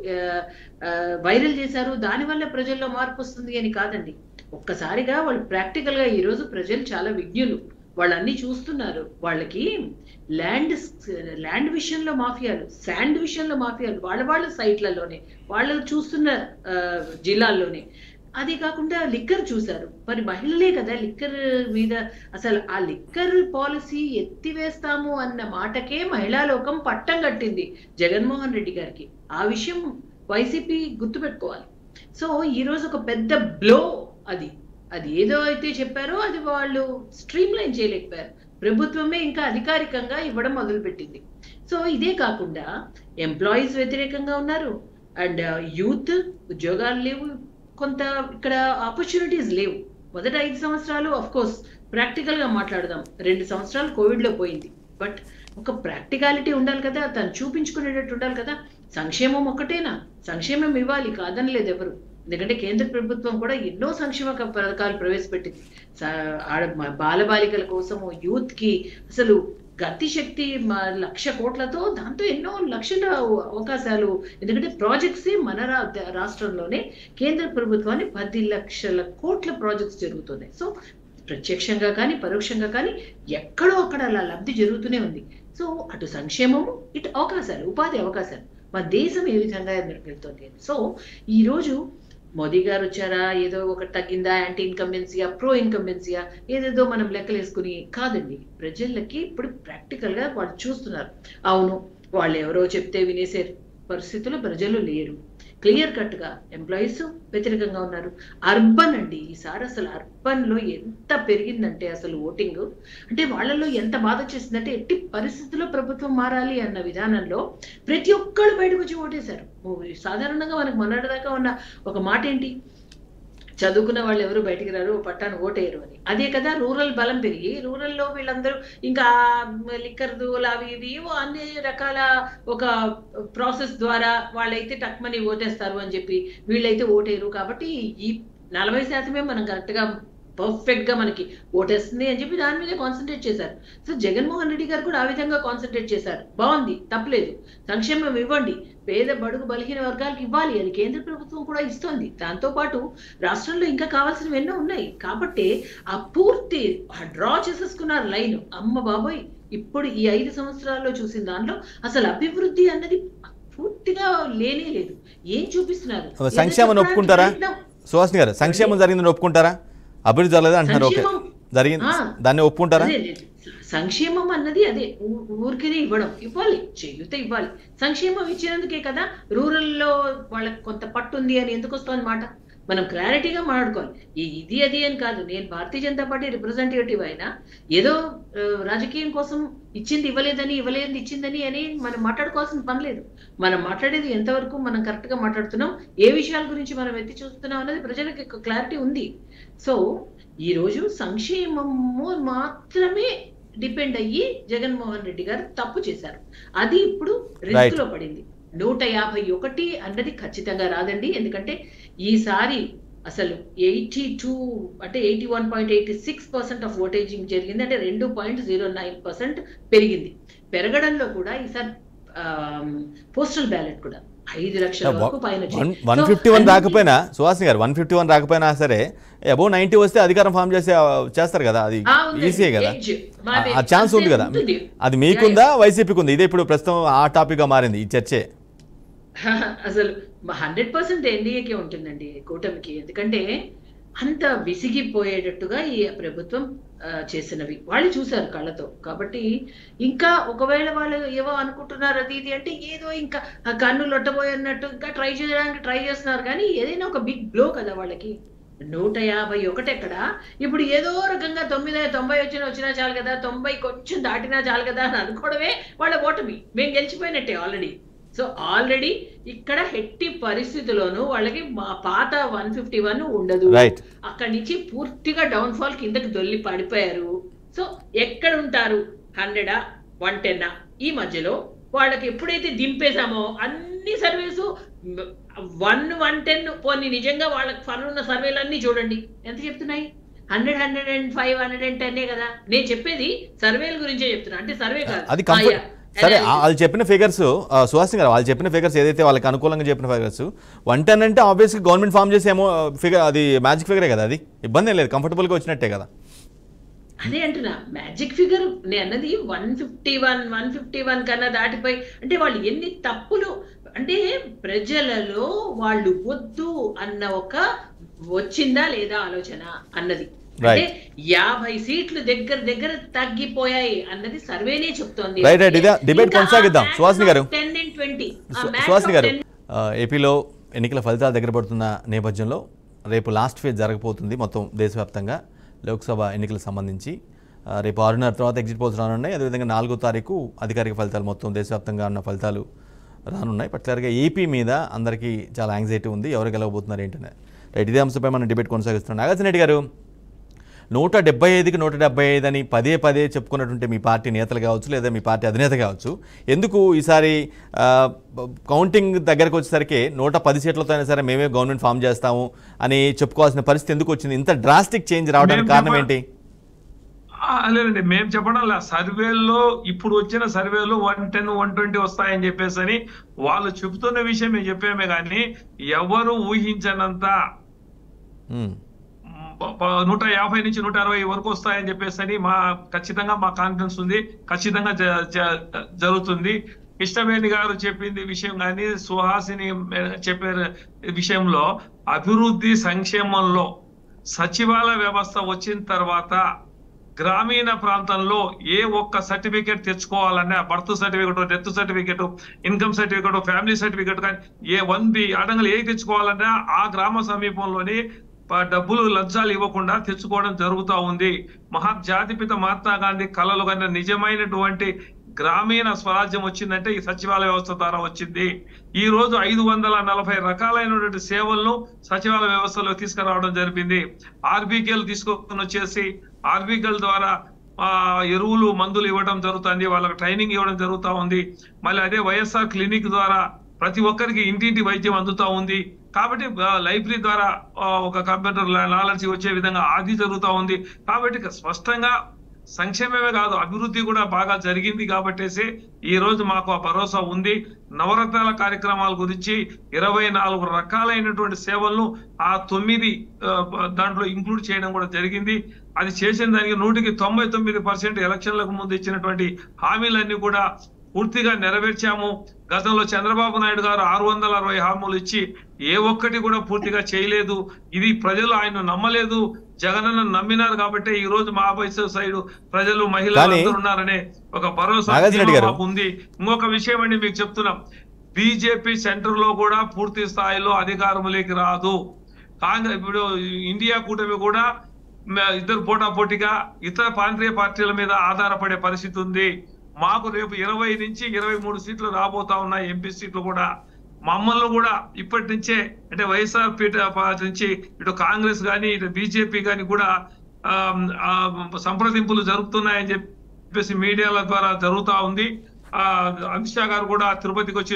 వైరల్ చేశారు దానివల్ల ప్రజల్లో మార్పు వస్తుంది అని కాదండి ఒక్కసారిగా వాళ్ళు ప్రాక్టికల్ గా ఈ రోజు ప్రజలు చాలా విజ్ఞులు వాళ్ళన్నీ చూస్తున్నారు వాళ్ళకి ల్యాండ్ ల్యాండ్ విషయంలో మాఫియాలు శాండ్ విషయంలో మాఫియాలు వాళ్ళ వాళ్ళ సైట్లలోనే వాళ్ళు చూస్తున్న ఆ, జిల్లాల్లోనే అది కాకుండా లిక్కర్ చూశారు మరి మహిళలే కదా లిక్కర్ మీద అసలు ఆ లిక్కర్ పాలసీ ఎత్తివేస్తాము అన్న మాటకే మహిళా లోకం పట్టం కట్టింది జగన్మోహన్ రెడ్డి గారికి ఆ విషయం వైసీపీ గుర్తుపెట్టుకోవాలి సో ఈ రోజు ఒక పెద్ద బ్లో అది అది ఏదో అయితే చెప్పారో అది వాళ్ళు స్ట్రీమ్ లైన్ చేయలేకపోయారు ప్రభుత్వమే ఇంకా అధికారికంగా ఇవ్వడం మొదలుపెట్టింది సో ఇదే కాకుండా ఎంప్లాయీస్ వ్యతిరేకంగా ఉన్నారు అండ్ యూత్ ఉద్యోగాలు లేవు కొంత ఇక్కడ ఆపర్చునిటీస్ లేవు మొదట ఐదు సంవత్సరాలు అఫ్ కోర్స్ ప్రాక్టికల్ గా మాట్లాడదాం రెండు సంవత్సరాలు కోవిడ్ లో పోయింది బట్ ఒక ప్రాక్టికాలిటీ ఉండాలి కదా తను చూపించుకునేటట్టు ఉండాలి కదా సంక్షేమం ఒక్కటేనా సంక్షేమం ఇవ్వాలి కాదనలేదు ఎవరు ఎందుకంటే కేంద్ర ప్రభుత్వం కూడా ఎన్నో సంక్షేమ క- పథకాలు ప్రవేశపెట్టింది స- ఆడ మ- బాలబాలికల కోసము యూత్ కి అసలు గతి శక్తి మ- లక్ష కోట్లతో దాంతో ఎన్నో లక్షల అవకాశాలు ఎందుకంటే ప్రాజెక్ట్స్ మన రా- రాష్ట్రంలోనే కేంద్ర ప్రభుత్వాన్ని పది లక్షల కోట్ల ప్రాజెక్ట్స్ జరుగుతున్నాయి సో ప్రత్యక్షంగా కానీ పరోక్షంగా కానీ ఎక్కడో అక్కడ అలా లబ్ధి జరుగుతూనే ఉంది సో అటు సంక్షేమము ఇటు అవకాశాలు ఉపాధి అవకాశాలు మన దేశం ఏ విధంగా వెళ్తుంది సో ఈ రోజు మోదీ గారు వచ్చారా ఏదో ఒకటి తగ్గిందా యాంటీ ఇన్కంబెన్సియా ప్రో ఇన్కంబెన్సియా ఏదేదో మనం లెక్కలేసుకుని కాదండి ప్రజలకి ఇప్పుడు ప్రాక్టికల్ గా వాళ్ళు చూస్తున్నారు అవును వాళ్ళు ఎవరో చెప్తే వినేసే పరిస్థితుల్లో ప్రజలు లేరు క్లియర్ కట్ గా ఎంప్లాయీస్ వ్యతిరేకంగా ఉన్నారు అర్బన్ అండి ఈసారి అసలు అర్బన్ లో ఎంత పెరిగిందంటే అసలు ఓటింగ్ అంటే వాళ్ళలో ఎంత బాధ వచ్చేసిందంటే ఎట్టి పరిస్థితుల్లో ప్రభుత్వం మారాలి అన్న విధానంలో ప్రతి ఒక్కళ్ళు బయటకు వచ్చి ఓటేశారు ఓ, సాధారణంగా మనకు మొన్నటిదాకా ఉన్న ఒక మాట ఏంటి చదువుకున్న వాళ్ళు ఎవరు బయటికి రారు పట్టాను ఓటేయరు అని అదే కదా రూరల్ బలం పెరిగి రూరల్లో వీళ్ళందరూ ఇంకా లిక్కర్ దూలు అవి ఇవి ఏవో అన్ని రకాల ఒక ప్రాసెస్ ద్వారా వాళ్ళైతే టక్మని ఓటేస్తారు అని చెప్పి వీళ్ళైతే ఓటేయరు కాబట్టి ఈ నలభై శాతమే మనం కరెక్ట్ గా పర్ఫెక్ట్ గా మనకి ఓటేస్తుంది అని చెప్పి దాని మీద కాన్సన్ట్రేట్ చేశారు సో జగన్మోహన్ రెడ్డి గారు కూడా ఆ విధంగా కాన్సన్ట్రేట్ చేశారు బాగుంది తప్పలేదు సంక్షేమం ఇవ్వండి పేద బడుగు బలహీన వర్గాలకు ఇవ్వాలి అది కేంద్ర ప్రభుత్వం కూడా ఇస్తోంది దాంతో పాటు రాష్ట్రంలో ఇంకా కావాల్సినవి ఎన్నో ఉన్నాయి కాబట్టి ఆ పూర్తి డ్రా చేసేసుకున్నారు లైన్ అమ్మ బాబోయ్ ఇప్పుడు ఈ ఐదు సంవత్సరాల్లో చూసిన దానిలో అసలు అభివృద్ధి అన్నది పూర్తిగా లేనే లేదు ఏం చూపిస్తున్నారు ఏదో సంక్షేమం చెప్పడానికి ఒప్పుకుంటారా ప్రయత్నం. సుహాసిని గారు సంక్షేమం జరిగిందని ఒప్పుకుంటారా అభివృద్ధి జరగలేదు అంటున్నారు ఓకే సంక్షేమం- జరిగింది ఆ. దాన్ని ఒప్పుకుంటారా అదే, అదే. సంక్షేమం అన్నది అదే ఊ- ఊరికనే ఇవ్వడం ఇవ్వాలి చేయూత ఇవ్వాలి సంక్షేమం ఇచ్చినందుకే కదా రూరల్ లో వాళ్ళకి కొంత పట్టు ఉంది అని ఎందుకు వస్తుంది మాట మనం క్లారిటీగా మాట్లాడుకోవాలి ఈ- ఇది అది అని కాదు నేను భారతీయ జనతా పార్టీ రిప్రజెంటేటివ్ అయినా ఏదో ఆ, రాజకీయం కోసం ఇచ్చింది ఇవ్వలేదని ఇవ్వలేదని ఇచ్చిందని అని మనం మాట్లాడుకోవాల్సిన పని లేదు మనం మాట్లాడేది ఎంతవరకు మనం కరెక్ట్ గా మాట్లాడుతున్నాం ఏ విషయాల గురించి మనం ఎత్తి చూస్తున్నాం అనేది ప్రజలకు క్లారిటీ ఉంది సో ఈ రోజు సంక్షేమము మాత్రమే డిపెండ్ అయ్యి జగన్మోహన్ రెడ్డి గారు తప్పు చేశారు అది ఇప్పుడు రిస్క్ లో పడింది నూట యాభై ఒకటి అన్నది ఖచ్చితంగా రాదండి ఎందుకంటే ఈసారి అసలు ఎయిటీ టూ అంటే eighty one point eighty six percent of ఓటేజింగ్ జరిగింది అంటే రెండు పాయింట్ జీరో నైన్ పర్సెంట్ పెరిగింది పెరగడంలో అబౌవ్ పోస్టల్ బ్యాలెట్ కూడా ఐదు లక్షల వరకు పైన వన్ వన్ ఫిఫ్టీ వన్ రాకపోయినా సుహాసిని గారు వన్ ఫిఫ్టీ వన్ రాకపోయినా సరే అబౌవ్ నైన్టీ వస్తే అధికారం ఫామ్ చేసే చేస్తారు కదా అది ఆ, ఉందండి. ఈజీయే కదా Edge. మాది ఆ ఛాన్స్ ఉంది కదా ఉంటుంది. అది మీకుందా వైసీపీకి ఉంది ఇదే ఇప్పుడు ప్రస్తుతం ఆ టాపిక్గా మారింది ఈ చర్చే అసలు హండ్రెడ్ పర్సెంట్ ఎన్డీఏకే ఉంటుందండి కూటమికి ఎందుకంటే అంత విసిగిపోయేటట్టుగా ఈ ప్రభుత్వం ఆ, చేసినవి వాళ్ళు చూశారు కళ్ళతో కాబట్టి ఇంకా ఒకవేళ వాళ్ళు ఏవో అనుకుంటున్నారు అది ఇది అంటే ఏదో ఇంకా ఆ కన్ను లొట్టబోయన్నట్టు ఇంకా ట్రై చేయడానికి ట్రై చేస్తున్నారు కానీ ఏదైనా ఒక బిగ్ బ్లో కదా వాళ్ళకి నూట యాభై ఒకటి ఎక్కడ ఇప్పుడు ఏదో రకంగా తొమ్మిది తొంభై వచ్చిన వచ్చినా చాలు కదా తొంభై కొంచెం దాటినా చాలు కదా అని అనుకోవడమే వాళ్ళ ఓటమి మేము గెలిచిపోయినట్టే ఆల్రెడీ సో ఆల్రెడీ ఇక్కడ ఎట్టి పరిస్థితిలోనూ వాళ్ళకి మా పాత వన్ ఫిఫ్టీ వన్ ఉండదు Right. అక్కడి నుంచి పూర్తిగా డౌన్ ఫాల్ కిందకి దొల్లి పడిపోయారు సో ఎక్కడ ఉంటారు హండ్రెడా వన్ టెన్నా ఈ మధ్యలో వాళ్ళకి ఎప్పుడైతే దింపేశామో అన్ని సర్వేసు వన్ వన్ టెన్ పోనీ నిజంగా వాళ్ళకి ఫన్ ఉన్న సర్వేలన్నీ చూడండి ఎంత చెప్తున్నాయి hundred hundred and five hundred and టెన్నే కదా నేను చెప్పేది సర్వేల గురించే చెప్తున్నా అంటే సర్వే కాదు అది కంఫర్ట్ ఆయా, సరే analysis. వాళ్ళు చెప్పిన ఫిగర్స్ సుహాసిని గారు వాళ్ళు చెప్పిన ఫిగర్స్ ఏదైతే వాళ్ళకి అనుకూలంగా చెప్పిన ఫిగర్స్ వన్ టెన్ అంటే ఆబ్వియస్గా గవర్నమెంట్ ఫామ్ చేసేమో ఫిగర్ అది మ్యాజిక్ ఫిగరే కదా అది ఇబ్బంది ఏం లేదు కంఫర్టబుల్గా వచ్చినట్టే కదా అదే అంటున్నా మ్యాజిక్ ఫిగర్ నేను అన్నది one fifty one one fifty one కన్నా దాటిపోయి అంటే వాళ్ళు ఎన్ని తప్పులు అంటే ప్రజలలో వాళ్ళు వద్దు అన్న ఒక వచ్చిందా లేదా ఆలోచన అన్నది అంటే యాభై సీట్లు దగ్గర దగ్గర తగ్గిపోయాయి అన్నది సర్వేనే చెప్తోంది Right, right. ఇదే debate కొనసాగిద్దాం. సుహాసిని గారు. టెన్ అండ్ ట్వంటీ సు- సుహాసిని గారు ఆ, ఏపీలో ఎన్నికల ఫలితాలు దగ్గర పడుతున్న నేపథ్యంలో రేపు లాస్ట్ ఫేజ్ జరగబోతుంది మొత్తం దేశవ్యాప్తంగా లోక్సభ ఎన్నికలకు సంబంధించి ఆ, రేపు ఆరున్నర తర్వాత ఎగ్జిట్ పోల్స్ రానున్నాయి అదేవిధంగా నాలుగో తారీఖు అధికారిక ఫలితాలు మొత్తం దేశవ్యాప్తంగా ఉన్న ఫలితాలు రానున్నాయి పర్టికులర్గా ఏపీ మీద అందరికీ చాలా యాంగ్జైటీ ఉంది ఎవరు గెలవబోతున్నారు ఏంటనే రైట్ ఇదే అంశంపై మనం డిబేట్ కొనసాగిస్తున్నాం నాగార్జున రెడ్డి గారు నూట డెబ్బై ఐదుకి నూట డెబ్బై ఐదు అని పదే పదే చెప్పుకున్నటువంటి మీ పార్టీ నేతలు కావచ్చు లేదా మీ పార్టీ అధినేత కావచ్చు ఎందుకు ఈసారి ఆ, కౌంటింగ్ దగ్గరకు వచ్చేసరికి నూట పది సీట్లతో అయినా సరే మేమే గవర్నమెంట్ ఫామ్ చేస్తాము అని చెప్పుకోవాల్సిన పరిస్థితి ఎందుకు వచ్చింది ఇంత డ్రాస్టిక్ చేంజ్ రావడానికి మేము కారణం చెప్ప- ఏంటి ఆ, లేదండి మేము చెప్పడం లే సర్వేల్లో ఇప్పుడు వచ్చిన సర్వేలు వన్ టెన్ వన్ ట్వంటీ వస్తాయని చెప్పేసి అని వాళ్ళు చెబుతున్న విషయం మేము చెప్పామే కానీ ఎవరు ఊహించనంత ఉమ్, ప- ప- నూట యాభై నుంచి నూట అరవై వరకు వస్తాయని చెప్పేసి అని మా ఖచ్చితంగా మా కాన్ఫిడెన్స్ ఉంది ఖచ్చితంగా జ- జ- జరుగుతుంది కృష్ణవేణి గారు చెప్పింది విషయం కానీ సుహాసిని మే- చెప్పే విషయంలో అభివృద్ధి సంక్షేమంలో సచివాలయ వ్యవస్థ వచ్చిన తర్వాత గ్రామీణ ప్రాంతంలో ఏ ఒక్క సర్టిఫికేట్ తెచ్చుకోవాలన్నా birth certificate death certificate income certificate family certificate కానీ ఏ వన్ బి అడంగులు ఏ తెచ్చుకోవాలన్నా ఆ గ్రామ సమీపంలోని ప- డబ్బులు లంచాలు ఇవ్వకుండా తెచ్చుకోవడం జరుగుతూ ఉంది మహా జాతిపిత మహాత్మా గాంధీ కళలు కన్నా నిజమైనటువంటి గ్రామీణ స్వరాజ్యం వచ్చిందంటే ఈ సచివాలయ వ్యవస్థ ద్వారా వచ్చింది ఈ రోజు ఐదు వందల నలభై రకాలైనటువంటి సేవలను సచివాలయ వ్యవస్థలో తీసుకురావడం జరిగింది ఆర్బీకేలు తీసుకొని వచ్చేసి ఆర్బీకేల ద్వారా ఆ ఎరువులు మందులు ఇవ్వడం జరుగుతుంది వాళ్ళకి ట్రైనింగ్ ఇవ్వడం జరుగుతా ఉంది మళ్ళీ అదే వైఎస్ఆర్ క్లినిక్ ద్వారా ప్రతి ఒక్కరికి ఇంటింటి వైద్యం అందుతా ఉంది కాబట్టి ఆ, లైబ్రరీ ద్వారా ఆ, ఒక కంప్యూటర్ నాలెడ్జ్ వచ్చే విధంగా అది జరుగుతా ఉంది కాబట్టి ఇక స్పష్టంగా సంక్షేమమే కాదు అభివృద్ధి కూడా బాగా జరిగింది కాబట్టేసి ఈ రోజు మాకు ఆ భరోసా ఉంది నవరత్నాల కార్యక్రమాల గురించి ఇరవై నాలుగు రకాలైనటువంటి సేవలను ఆ తొమ్మిది ఆ, దాంట్లో ఇంక్లూడ్ చేయడం కూడా జరిగింది అది చేసిన దానికి నూటికి తొంభై తొమ్మిది పర్సెంట్ ఎలక్షన్లకు ముందు ఇచ్చినటువంటి హామీలన్నీ కూడా పూర్తిగా నెరవేర్చాము గతంలో చంద్రబాబు నాయుడు గారు ఆరు వందల అరవై హామీలు ఇచ్చి ఏ ఒక్కటి కూడా పూర్తిగా చేయలేదు ఇది ప్రజలు ఆయన నమ్మలేదు జగనన్న నమ్మినారు కాబట్టి ఈ రోజు మా వయసు సైడ్ ప్రజలు మహిళలు కానీ- అందరూ ఉన్నారనే ఒక భరోసా నాగార్జున రెడ్డి ధీమా గారు. మాకు ఉంది ఇంకొక విషయం అండి మీకు చెప్తున్నాం బీజేపీ సెంటర్ లో కూడా పూర్తి స్థాయిలో అధికారంలోకి రాదు కాంగ్రెస్ ఇప్పుడు ఇండియా కూటమి కూడా మ- ఇద్దరు పోటాపోటీగా ఇతర ప్రాంతీయ పార్టీల మీద ఆధారపడే పరిస్థితి ఉంది మాకు రేపు ఇరవై నుంచి ఇరవై మూడు సీట్లు రాబోతా ఉన్నాయి ఎంపీ సీట్లు కూడా మమ్మల్ని కూడా ఇప్పటి నుంచే అంటే వైఎస్ఆర్ పీఠ పార్టీ నుంచి ఇటు కాంగ్రెస్ కానీ ఇటు బీజేపీ కానీ కూడా ఆ, ఆ, సంప్రదింపులు జరుగుతున్నాయని చెప్పేసి మీడియాల ద్వారా జరుగుతా ఉంది ఆ అమిత్ షా గారు కూడా తిరుపతికి వచ్చి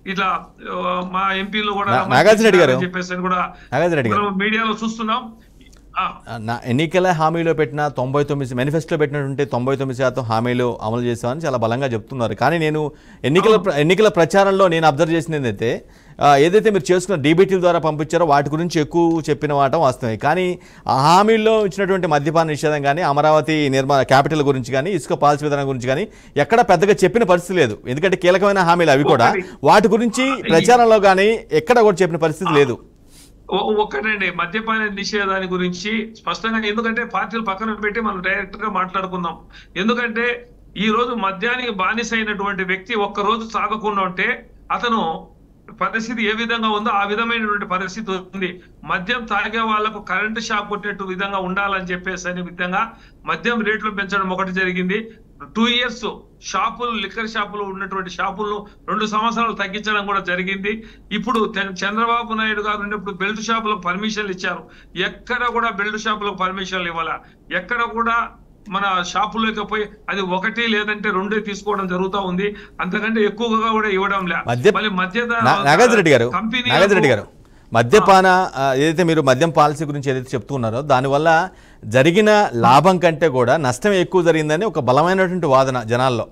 ఇట్లా ఆ, మా ఎంపీలు కూడా నా- రమ్మని నాగార్జున రెడ్డి గారు. చెప్పారని చెప్పేసి అని కూడా నాగార్జున రెడ్డి గారు. మనం మీడియాలో చూస్తున్నాం ఆ, నా ఎన్నికల హామీలో పెట్టిన తొంభై తొమ్మిది మేనిఫెస్టోలో పెట్టినటువంటి తొంభై తొమ్మిది శాతం హామీలు అమలు చేశామని చాలా బలంగా చెప్తున్నారు కానీ నేను ఎన్నికల ప్ర- ఎన్నికల ప్రచారంలో నేను అబ్జర్వ్ చేసింది ఏంటంటే ఆ, ఏదైతే మీరు చేసుకున్న డీబీటీల ద్వారా పంపించారో వాటి గురించి ఎక్కువ చెప్పిన వాటం వాస్తవమే కానీ ఆ హామీల్లో ఇచ్చినటువంటి మద్యపాన నిషేధం కానీ అమరావతి నిర్మాణ క్యాపిటల్ గురించి కానీ ఇసుక పాలసీ విధానం గురించి కానీ ఎక్కడ పెద్దగా చెప్పిన పరిస్థితి లేదు ఎందుకంటే కీలకమైన హామీలు అవి కూడా వాటి గురించి ప్రచారంలో కానీ ఎక్కడ కూడా చెప్పిన పరిస్థితి లేదు ఒ- ఒక్కటండి మద్యపాన నిషేధాన్ని గురించి స్పష్టంగా ఎందుకంటే పార్టీలు పక్కన పెట్టి మనం డైరెక్ట్ గా మాట్లాడుకుందాం ఎందుకంటే ఈ రోజు మద్యానికి బానిస అయినటువంటి వ్యక్తి ఒక్క రోజు తాగకుండా ఉంటే అతను పరిస్థితి ఏ విధంగా ఉందో ఆ విధమైనటువంటి పరిస్థితి ఉంది మద్యం తాగే వాళ్లకు కరెంటు షాక్ కొట్టేట్టు విధంగా ఉండాలని చెప్పేసి అనే విధంగా మద్యం రేట్లు పెంచడం ఒకటి జరిగింది టూ ఇయర్స్ షాపులు లిక్కర్ షాపులు ఉన్నటువంటి షాపులను రెండు సంవత్సరాలు తగ్గించడం కూడా జరిగింది ఇప్పుడు తె- చంద్రబాబు నాయుడు గారు ఉన్నప్పుడు బెల్ట్ షాపులకు పర్మిషన్లు ఇచ్చారు ఎక్కడ కూడా బెల్ట్ షాపులకు పర్మిషన్లు ఇవ్వాల ఎక్కడ కూడా మన షాపులోకి పోయి అది ఒకటి లేదంటే రెండే తీసుకోవడం జరుగుతూ ఉంది అంతకంటే ఎక్కువగా కూడా ఇవ్వడం లే మద్య మళ్ళీ మద్య నా- నాగార్జున రెడ్డి గారు కంపెనీ నాగార్జున రెడ్డి గారు మద్యపాన ఆ, ఏదైతే మీరు మద్యం పాలసీ గురించి ఏదైతే చెప్తున్నారో దానివల్ల జరిగిన లాభం కంటే కూడా నష్టం ఎక్కువ జరిగిందని ఒక బలమైనటువంటి వాదన జనాల్లో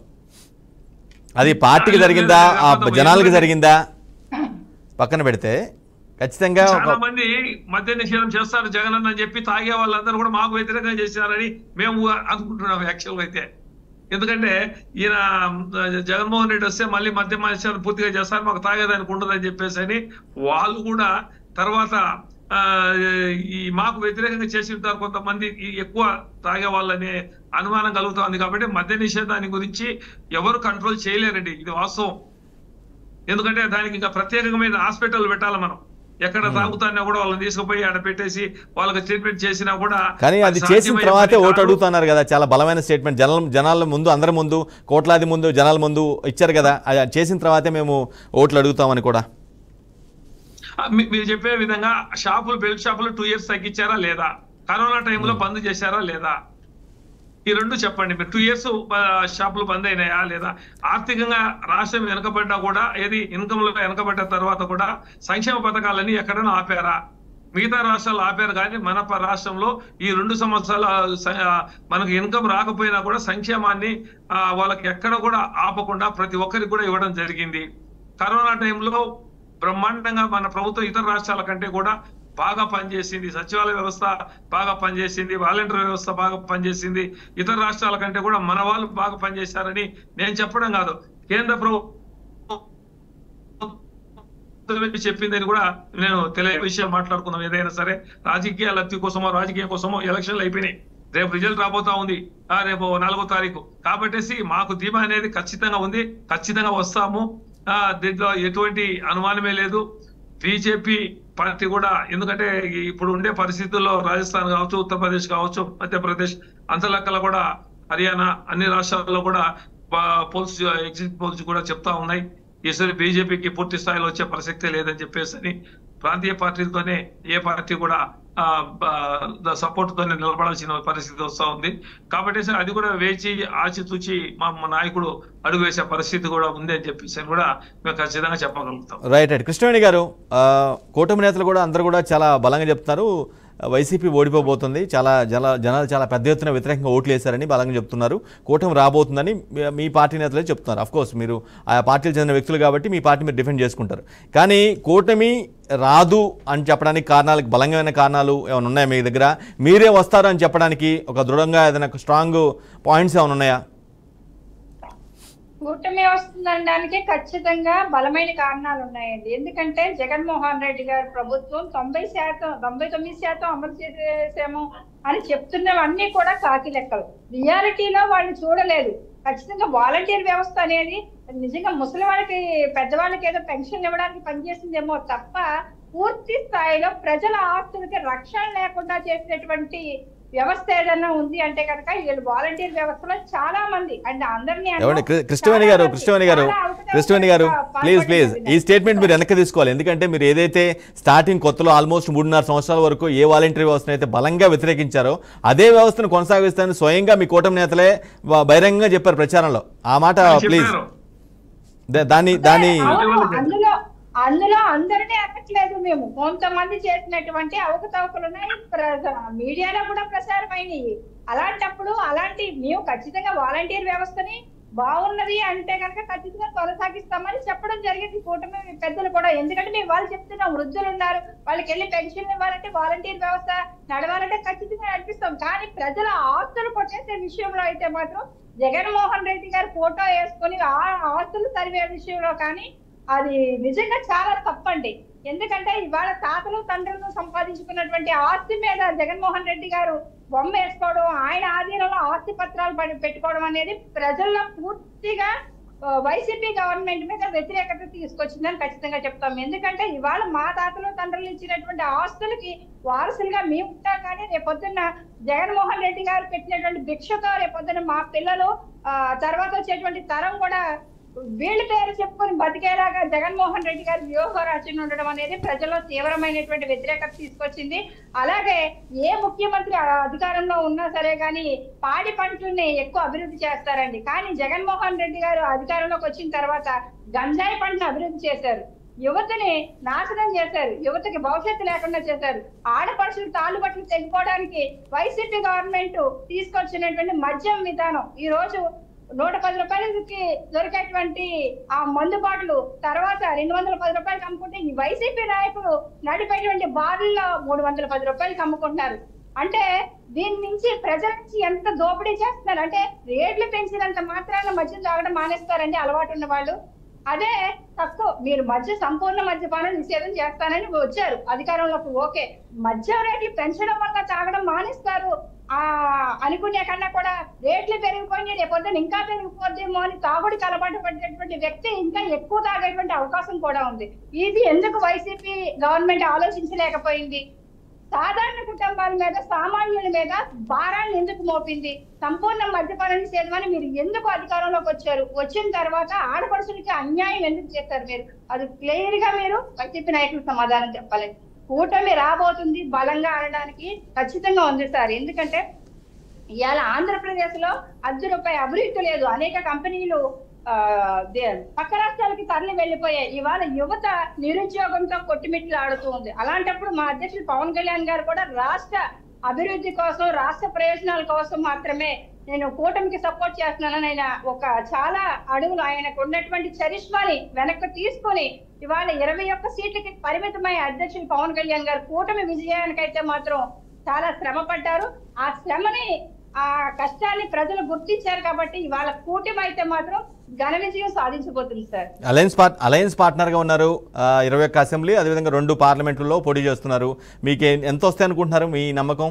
అది పార్టీకి జరిగిందా ఆ జనాలకి జరిగిందా పక్కన పెడితే ఖచ్చితంగా ఒక చాలా మంది మద్య నిషేధం చేస్తారు జగన్ అని చెప్పి తాగే వాళ్ళందరూ కూడా మాకు వ్యతిరేకంగా చేశారని మేము అనుకుంటున్నాం యాక్చువల్ అయితే ఎందుకంటే ఈయన ఆ, జగన్మోహన్ రెడ్డి వస్తే మళ్ళీ మద్యం నిషేధం పూర్తిగా చేస్తారు మాకు తాగేదానికి ఉండదని చెప్పేసి అని వాళ్ళు కూడా తర్వాత ఆ, ఈ మాకు వ్యతిరేకంగా చేసి ఉంటారు కొంతమంది ఈ ఎక్కువ తాగే వాళ్ళనే అనుమానం కలుగుతుంది కాబట్టి మద్య నిషేధాన్ని గురించి ఎవరు కంట్రోల్ చేయలేరండి ఇది వాస్తవం ఎందుకంటే దానికి ఇంకా ప్రత్యేకమైన హాస్పిటల్ పెట్టాలి మనం ఎక్కడ తాగుతానా కూడా వాళ్ళని తీసుకుపోయి ఆడ పెట్టేసి వాళ్ళకి ట్రీట్మెంట్ చేసినా కూడా కానీ అది చేసిన సాధ్యమయ్యే తర్వాతే పని ఓటు కాదు. అడుగుతున్నారు కదా చాలా బలమైన స్టేట్మెంట్ జనాల జనాల ముందు అందరి ముందు కోట్లాది ముందు జనాల ముందు ఇచ్చారు కదా అది చేసిన తర్వాతే మేము ఓట్లు అడుగుతామని కూడా ఆ, మీ- మీరు చెప్పే విధంగా షాపులు బెల్ట్ షాపులు టూ ఇయర్స్ తగ్గించారా లేదా కరోనా టైంలో బంద్ చేశారా లేదా ఈ రెండు చెప్పండి మీరు టూ ఇయర్స్ షాపులు బంద్ అయినాయా లేదా ఆర్థికంగా రాష్ట్రం వెనకబడ్డా కూడా ఏది ఇన్కమ్ లో వెనకబడ్డ తర్వాత కూడా సంక్షేమ పథకాలన్నీ ఎక్కడైనా ఆపారా మిగతా రాష్ట్రాలు ఆపారు కానీ మన ప- రాష్ట్రంలో ఈ రెండు సంవత్సరాల స- ఆ, మనకు ఇన్కమ్ రాకపోయినా కూడా సంక్షేమాన్ని ఆ, వాళ్ళకి ఎక్కడ కూడా ఆపకుండా ప్రతి ఒక్కరికి కూడా ఇవ్వడం జరిగింది కరోనా టైంలో బ్రహ్మాండంగా మన ప్రభుత్వం ఇతర రాష్ట్రాల కంటే కూడా బాగా పనిచేసింది సచివాలయ వ్యవస్థ బాగా పనిచేసింది వాలంటీర్ వ్యవస్థ బాగా పనిచేసింది ఇతర రాష్ట్రాల కంటే కూడా మన వాళ్ళు బాగా పనిచేశారని నేను చెప్పడం కాదు కేంద్ర ప్రభుత్వం చెప్పిందని కూడా నేను తెలియ విషయం మాట్లాడుకున్నాం ఏదైనా సరే రాజకీయ లబ్ధి కోసమో రాజకీయం కోసమో ఎలక్షన్లు అయిపోయినాయి రేపు రిజల్ట్ రాబోతా ఉంది ఆ రేపు నాలుగో తారీఖు కాబట్టేసి మాకు ధీమా అనేది ఖచ్చితంగా ఉంది ఖచ్చితంగా వస్తాము ఆ దీంట్లో ఎటువంటి అనుమానమే లేదు బీజేపీ పార్టీ కూడా ఎందుకంటే ఈ ఇప్పుడు ఉండే పరిస్థితుల్లో రాజస్థాన్ కావచ్చు ఉత్తరప్రదేశ్ కావచ్చు మధ్యప్రదేశ్ అంతలక్కల కూడా హర్యానా అన్ని రాష్ట్రాల్లో కూడా పోల్స్ ఎగ్జిట్ పోల్స్ కూడా చెప్తా ఉన్నాయి ఈసారి బీజేపీకి పూర్తి స్థాయిలో వచ్చే ప్రసక్తే లేదని చెప్పేసి అని ప్రాంతీయ పార్టీలతోనే ఏ పార్టీ కూడా సపోర్ట్ తోనే నిలబడాల్సిన పరిస్థితి వస్తా ఉంది కాబట్టి సార్ అది కూడా వేచి ఆచితూచి మా మా నాయకుడు అడుగు వేసే పరిస్థితి కూడా ఉంది అని చెప్పేసి అని కూడా మేము ఖచ్చితంగా చెప్పగలుగుతాం రైట్ రైట్ కృష్ణవేణి గారు ఆ, కూటమి నేతలు కూడా అందరూ కూడా చాలా బలంగా చెప్తున్నారు వైసీపీ ఓడిపోబోతుంది చాలా జన జనాలు చాలా పెద్ద ఎత్తున వ్యతిరేకంగా ఓట్లు వేశారని బలంగా చెప్తున్నారు కూటమి రాబోతుందని మీ- మీ పార్టీ నేతలే చెప్తున్నారు అఫ్ కోర్స్ మీరు ఆయా పార్టీలు చెందిన వ్యక్తులు కాబట్టి మీ పార్టీ మీరు డిఫెండ్ చేసుకుంటారు కానీ కూటమి రాదు అని చెప్పడానికి కారణాలకు బలంగా కారణాలు ఏమైనా ఉన్నాయా మీ దగ్గర మీరే వస్తారు అని చెప్పడానికి ఒక దృఢంగా ఏదైనా స్ట్రాంగ్ పాయింట్స్ ఏమైనా ఉన్నాయా కూటమి వస్తుందనడానికి ఖచ్చితంగా బలమైన కారణాలు ఉన్నాయండి ఎందుకంటే జగన్మోహన్ రెడ్డి గారి ప్రభుత్వం తొంభై శాతం తొంభై తొమ్మిది శాతం అమలు చేసాము అని చెప్తున్నవన్నీ కూడా కాకి లెక్కలు రియాలిటీలో వాళ్ళు చూడలేదు ఖచ్చితంగా వాలంటీర్ వ్యవస్థ అనేది నిజంగా ముసలి వాళ్ళకి పెద్దవాళ్ళకి ఏదో పెన్షన్ ఇవ్వడానికి పనిచేసిందేమో తప్ప పూర్తి స్థాయిలో ప్రజల ఆస్తులకి రక్షణ లేకుండా చేసినటువంటి వ్యవస్థ ఏదైనా ఉంది అంటే కనుక వీళ్ళు వాలంటీర్ వ్యవస్థలో చాలా మంది అండ్ అందరినీ అనడం ఏమండి కృ- కృష్ణవేణి గారు చాలా మంది, కృష్ణవేణి గారు చాలా అవకతవకలుగా కృష్ణవేణి గారు ప్లీజ్ ప్లీజ్ ఈ పాల్పడిన స్టేట్మెంట్ మీరు వెనక్కి తీసుకోవాలి ఎందుకంటే మీరు ఏదైతే స్టార్టింగ్ కొత్తలో ఆల్మోస్ట్ మూడున్నర సంవత్సరాల వరకు ఏ వాలంటీర్ వ్యవస్థను అయితే బలంగా వ్యతిరేకించారో అదే వ్యవస్థను కొనసాగిస్తానని స్వయంగా మీ కూటమి నేతలే బ- బహిరంగంగా చెప్పారు ప్రచారంలో ఆ మాట ప్లీజ్ చెప్పారు దా- దాని దాని అవును, అందులో అందులో అందరినీ అనట్లేదు మేము కొంతమంది చేసినటువంటి అవకతవకలు ఉన్నాయి ప్ర- మీడియాలో కూడా ప్రసారం అయినాయి అలాంటప్పుడు అలాంటి మేము ఖచ్చితంగా వాలంటీర్ వ్యవస్థని బాగున్నది అంటే కనుక ఖచ్చితంగా కొనసాగిస్తామని చెప్పడం జరిగింది కూటమి పెద్దలు కూడా ఎందుకంటే మేము వాళ్ళు చెప్తున్నాం వృద్ధులు ఉన్నారు వాళ్ళకి వెళ్ళి పెన్షన్ ఇవ్వాలంటే వాలంటీర్ వ్యవస్థ నడవాలంటే ఖచ్చితంగా నడిపిస్తాం కానీ ప్రజల ఆస్తులు కొట్టేసే విషయంలో అయితే మాత్రం జగన్మోహన్ రెడ్డి గారు ఫోటో వేసుకొని ఆ ఆస్తులు సర్వే విషయంలో కానీ అది నిజంగా చాలా తప్పండి ఎందుకంటే ఇవాళ తాతలు తండ్రులు సంపాదించుకున్నటువంటి ఆస్తి మీద జగన్మోహన్ రెడ్డి గారు బొమ్మ వేసుకోవడం ఆయన ఆధీనంలో ఆస్తి పత్రాలు పడి- పెట్టుకోవడం అనేది ప్రజల్లో పూర్తిగా ఆ, వైసీపీ గవర్నమెంట్ మీద వ్యతిరేకత తీసుకొచ్చిందని ఖచ్చితంగా చెప్తాం ఎందుకంటే ఇవాళ మా తాతలు తండ్రులు ఇచ్చినటువంటి ఆస్తులకి వారసులుగా మేము ఉంటాం కానీ రేపొద్దున్న జగన్మోహన్ రెడ్డి గారు పెట్టినటువంటి భిక్షతో రేపొద్దున మా పిల్లలు ఆ తర్వాత వచ్చేటువంటి తరం కూడా వీళ్ళ పేరు చెప్పుకొని బతికేలాగా జగన్మోహన్ రెడ్డి గారి వ్యూహ రచన ఉండడం అనేది ప్రజల్లో తీవ్రమైనటువంటి వ్యతిరేకత తీసుకొచ్చింది అలాగే ఏ ముఖ్యమంత్రి ఆ అధికారంలో ఉన్నా సరే కానీ పాడి పంటల్ని ఎక్కువ అభివృద్ధి చేస్తారండి కానీ జగన్మోహన్ రెడ్డి గారు అధికారంలోకి వచ్చిన తర్వాత గంజాయి పంటను అభివృద్ధి చేశారు యువతని నాశనం చేశారు యువతకి భవిష్యత్తు లేకుండా చేశారు ఆడపడుచులు తాళ్ళుబట్లు తెగిపోవడానికి వైసీపీ గవర్నమెంట్ తీసుకొచ్చినటువంటి మద్యం విధానం ఈ రోజు నూట పది రూపాయలకి దొరికేటువంటి ఆ మందు బాటలు తర్వాత రెండు వందల పది రూపాయలకి అమ్ముకుంటే ఈ వైసీపీ నాయకులు నడిపేటువంటి బార్లలో మూడు వందల పది రూపాయలకి అమ్ముకుంటున్నారు అంటే దీని నుంచి ప్రజల నుంచి ఎంత దోపిడీ చేస్తున్నారు అంటే రేట్లు పెంచినంత మాత్రాన మద్యం తాగడం మానేస్తారండి అలవాటు ఉన్న వాళ్ళు అదే తక్కువ మీరు మధ్య సంపూర్ణ మద్యపానం నిషేధం చేస్తానని వచ్చారు అధికారంలోకి ఓకే మద్యం రేట్లు పెంచడం వల్ల తాగడం మానేస్తారు ఆ అనుకునే కన్నా కూడా రేట్లు పెరిగిపోయి రేపొద్దున ఇంకా పెరిగిపోద్దేమో అని తాగుడికి అలవాటు పడినటువంటి వ్యక్తి ఇంకా ఎక్కువ తాగేటువంటి అవకాశం కూడా ఉంది ఇది ఎందుకు వైసీపీ గవర్నమెంట్ ఆలోచించలేకపోయింది సాధారణ కుటుంబాల మీద సామాన్యుల మీద భారాన్ని ఎందుకు మోపింది సంపూర్ణ మద్యపాన నిషేధమని మీరు ఎందుకు అధికారంలోకి వచ్చారు వచ్చిన తర్వాత ఆడపడుచులకి అన్యాయం ఎందుకు చేస్తారు మీరు అది క్లియర్ గా మీరు వైసీపీ నాయకులు సమాధానం చెప్పాలి కూటమి రాబోతుంది బలంగా అనడానికి ఖచ్చితంగా ఉంది సార్ ఎందుకంటే ఇవాళ ఆంధ్రప్రదేశ్ లో అర్ధ రూపాయి అభివృద్ధి లేదు అనేక కంపెనీలు ఆ, దే- పక్క రాష్ట్రాలకి తరలి వెళ్ళిపోయాయి ఇవాళ యువత నిరుద్యోగంతో కొట్టిమిట్లు ఆడుతూ ఉంది అలాంటప్పుడు మా అధ్యక్షుడు పవన్ కళ్యాణ్ గారు కూడా రాష్ట్ర అభివృద్ధి కోసం రాష్ట్ర ప్రయోజనాల కోసం మాత్రమే నేను కూటమికి సపోర్ట్ చేస్తున్నానని ఆయన ఒక చాలా అడుగులు ఆయనకు ఉన్నటువంటి చరిష్మాని వెనక్కి తీసుకొని ఇవాళ ఇరవై ఒక్క సీట్లకి పరిమితమై అధ్యక్షులు పవన్ కళ్యాణ్ గారు కూటమి విజయానికైతే మాత్రం చాలా శ్రమ పడ్డారు ఆ శ్రమని ఆ కష్టాన్ని ప్రజలు గుర్తించారు కాబట్టి ఇవాళ కూటమి అయితే మాత్రం ఘన విజయం సాధించబోతుంది సార్ అలయన్స్ పార్ట్ అలయన్స్ పార్ట్నర్గా ఉన్నారు ఆ, ఇరవై ఒక్క అసెంబ్లీ అదేవిధంగా రెండు పార్లమెంట్లలో పోటీ చేస్తున్నారు మీకు ఏ- ఎంత వస్తాయి అనుకుంటున్నారు మీ నమ్మకం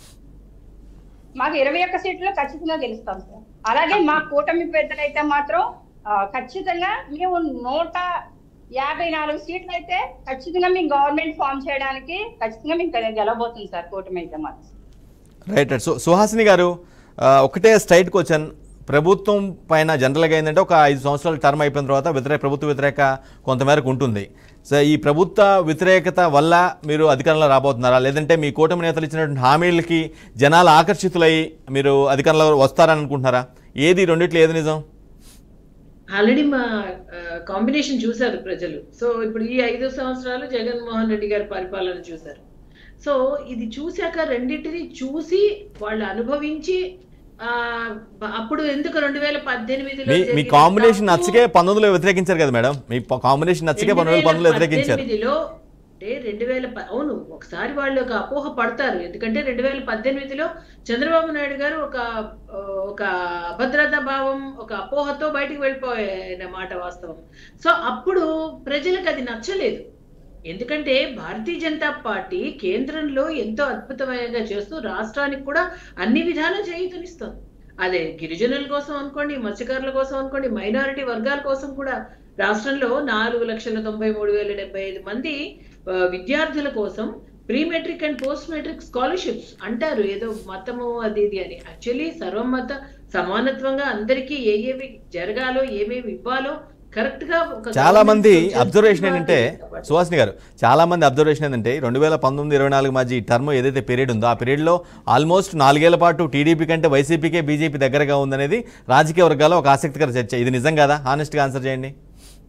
మాకు ఇరవై ఒక్క సీట్లు ఖచ్చితంగా గెలుస్తాం సార్ అలాగే మా కూటమి పెద్దలైతే మాత్రం ఆ, ఖచ్చితంగా మేము నూట యాభై నాలుగు సీట్లు అయితే ఖచ్చితంగా మేము గవర్నమెంట్ ఫామ్ చేయడానికి ఖచ్చితంగా మేము గెలవబోతుంది సార్ కూటమి అయితే మాత్రం రైట్ రైట్ సో సుహాసిని గారు ఆ, ఒకటే స్ట్రైట్ క్వశ్చన్ ప్రభుత్వం పైన జనరల్గా ఏంటంటే ఒక ఐదు సంవత్సరాల టర్మ్ అయిపోయిన తర్వాత వ్యతిరేక ప్రభుత్వ వ్యతిరేక కొంతమేరకు ఉంటుంది సో ఈ ప్రభుత్వ వ్యతిరేకత వల్ల మీరు అధికారంలో రాబోతున్నారా లేదంటే మీ కూటమి నేతలు ఇచ్చినటువంటి హామీలకి జనాలు ఆకర్షితులై మీరు అధికారంలో వస్తారని అనుకుంటున్నారా ఏది రెండిట్లో ఏది నిజం ఆల్రెడీ మా కాంబినేషన్ చూశారు ప్రజలు సో ఇప్పుడు ఈ ఐదు సంవత్సరాలు జగన్మోహన్ రెడ్డి గారి పరిపాలన చూశారు సో ఇది చూశాక రెండింటిని చూసి వాళ్ళు అనుభవించి ఆ బ- అప్పుడు ఎందుకు రెండు వేల పద్దెనిమిదిలో మీ మీ జరిగిన కాంబినేషన్ తప్పు- నచ్చకే పంతొమ్మిదిలో వ్యతిరేకించారు కదా మేడం మీ కాంబినేషన్ నచ్చకే పంతొమ్మిది వేల పంతొమ్మిదిలో వ్యతిరేకించారు 2018లో అంటే రెండు వేల ప- అవును ఒకసారి వాళ్ళు ఒక అపోహ పడతారు ఎందుకంటే రెండు వేల పద్దెనిమిదిలో చంద్రబాబు నాయుడు గారు ఒక ఆ, ఒక అభద్రతా భావం ఒక అపోహతో బయటికి వెళ్ళిపోయిన మాట వాస్తవం సో అప్పుడు ప్రజలకు అది నచ్చలేదు ఎందుకంటే భారతీయ జనతా పార్టీ కేంద్రంలో ఎంతో అద్భుతమైనగా చేస్తూ రాష్ట్రానికి కూడా అన్ని విధాలా చేయూతనిస్తుంది అదే గిరిజనుల కోసం అనుకోండి మత్స్యకారుల కోసం అనుకోండి మైనారిటీ వర్గాల కోసం కూడా రాష్ట్రంలో నాలుగు లక్షల తొంభై మూడు వేల డెబ్బై ఐదు మంది ఆ, విద్యార్థుల కోసం pre matric and post matric scholarships అంటారు ఏదో మతము అది ఇది అని యాక్చువల్లీ సర్వమత సమానత్వంగా అందరికీ ఏ ఏవి జరగాలో ఏమేమి ఇవ్వాలో కరెక్ట్ గా ఒక చాలా మంది government అబ్జర్వేషన్ చేస్తుంది ఏంటంటే భారతీయ జనతా పార్టీ. సుహాసిని గారు చాలా మంది అబ్జర్వేషన్ ఏంటంటే రెండు వేల పంతొమ్మిది ఇరవై నాలుగు మధ్య ఈ టర్మ్ ఏదైతే పీరియడ్ ఉందో ఆ పీరియడ్లో ఆల్మోస్ట్ నాలుగేళ్ల పాటు టీడీపీ కంటే వైసీపీకే బీజేపీ దగ్గరగా ఉందనేది రాజకీయ వర్గాల్లో ఒక ఆసక్తికర చర్చ ఇది నిజం కదా హానెస్ట్గా ఆన్సర్ చేయండి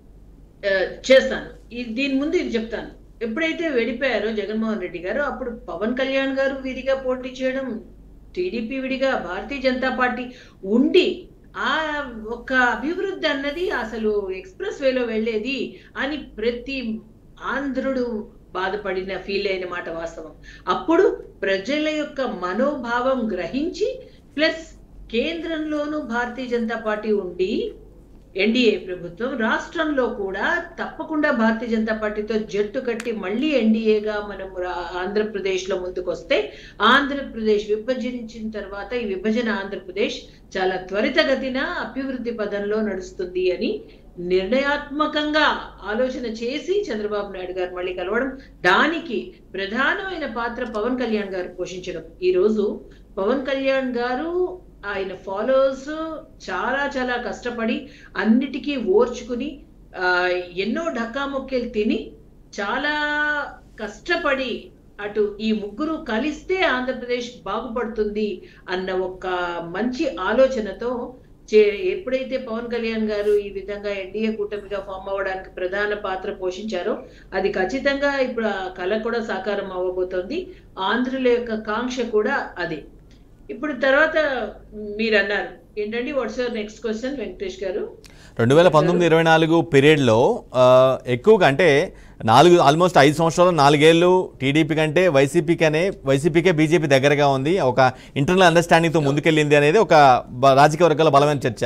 చేస్తాను ఇది దీని ముందు ఇది చెప్తాను ఎప్పుడైతే వెళ్ళిపోయారో జగన్మోహన్ రెడ్డి గారు అప్పుడు పవన్ కళ్యాణ్ గారు విడిగా పోటీ చేయడం టీడీపీ విడిగా భారతీయ జనతా పార్టీ ఉండి ఆ ఒక అభివృద్ధి అన్నది అసలు ఎక్స్ప్రెస్ వేలో వెళ్ళేది అని ప్రతి ఆంధ్రుడు బాధపడిన ఫీల్ అయిన మాట వాస్తవం అప్పుడు ప్రజల యొక్క మనోభావం గ్రహించి ప్లస్ కేంద్రంలోనూ భారతీయ జనతా పార్టీ ఉండి ఎన్డీఏ ప్రభుత్వం రాష్ట్రంలో కూడా తప్పకుండా భారతీయ జనతా పార్టీతో జట్టు కట్టి మళ్ళీ ఎన్డీఏగా మనం రా- ఆంధ్రప్రదేశ్లో ముందుకు వస్తే ఆంధ్రప్రదేశ్ విభజించిన తర్వాత ఈ విభజన ఆంధ్రప్రదేశ్ చాలా త్వరితగతిన అభివృద్ధి పదంలో నడుస్తుంది అని నిర్ణయాత్మకంగా ఆలోచన చేసి చంద్రబాబు నాయుడు గారు మళ్ళీ కలవడం దానికి ప్రధానమైన పాత్ర పవన్ కళ్యాణ్ గారు పోషించడం ఈ రోజు పవన్ కళ్యాణ్ గారు ఆయన ఫాలోవర్స్ చాలా చాలా కష్టపడి అన్నిటికీ ఓర్చుకుని ఆ, ఎన్నో ఢక్కాముక్కలు తిని చాలా కష్టపడి అటు ఈ ముగ్గురు కలిస్తే ఆంధ్రప్రదేశ్ బాగుపడుతుంది అన్న ఒక మంచి ఆలోచనతో చే ఎప్పుడైతే పవన్ కళ్యాణ్ గారు ఈ విధంగా ఎన్డీఏ కూటమిగా ఫామ్ అవ్వడానికి ప్రధాన పాత్ర పోషించారో అది ఖచ్చితంగా ఇప్పుడు ఆ కళ కూడా సాకారం అవ్వబోతోంది ఆంధ్రుల యొక్క కాంక్ష కూడా అదే ఇప్పుడు తర్వాత మీరు అన్నారు ఏంటండి what's your next question Venkatesh గారు రెండు వేల పంతొమ్మిది ఇరవై నాలుగు పీరియడ్లో ఆ, ఎక్కువగా అంటే నాలుగు ఆల్మోస్ట్ ఐదు సంవత్సరాలు నాలుగేళ్ళు టీడీపీ కంటే వైసీపీకనే వైసీపీకే బీజేపీ దగ్గరగా ఉంది ఒక ఇంటర్నల్ అండర్స్టాండింగ్తో ముందుకెళ్ళింది అనేది ఒక బ- రాజకీయ వర్గాల బలమైన చర్చ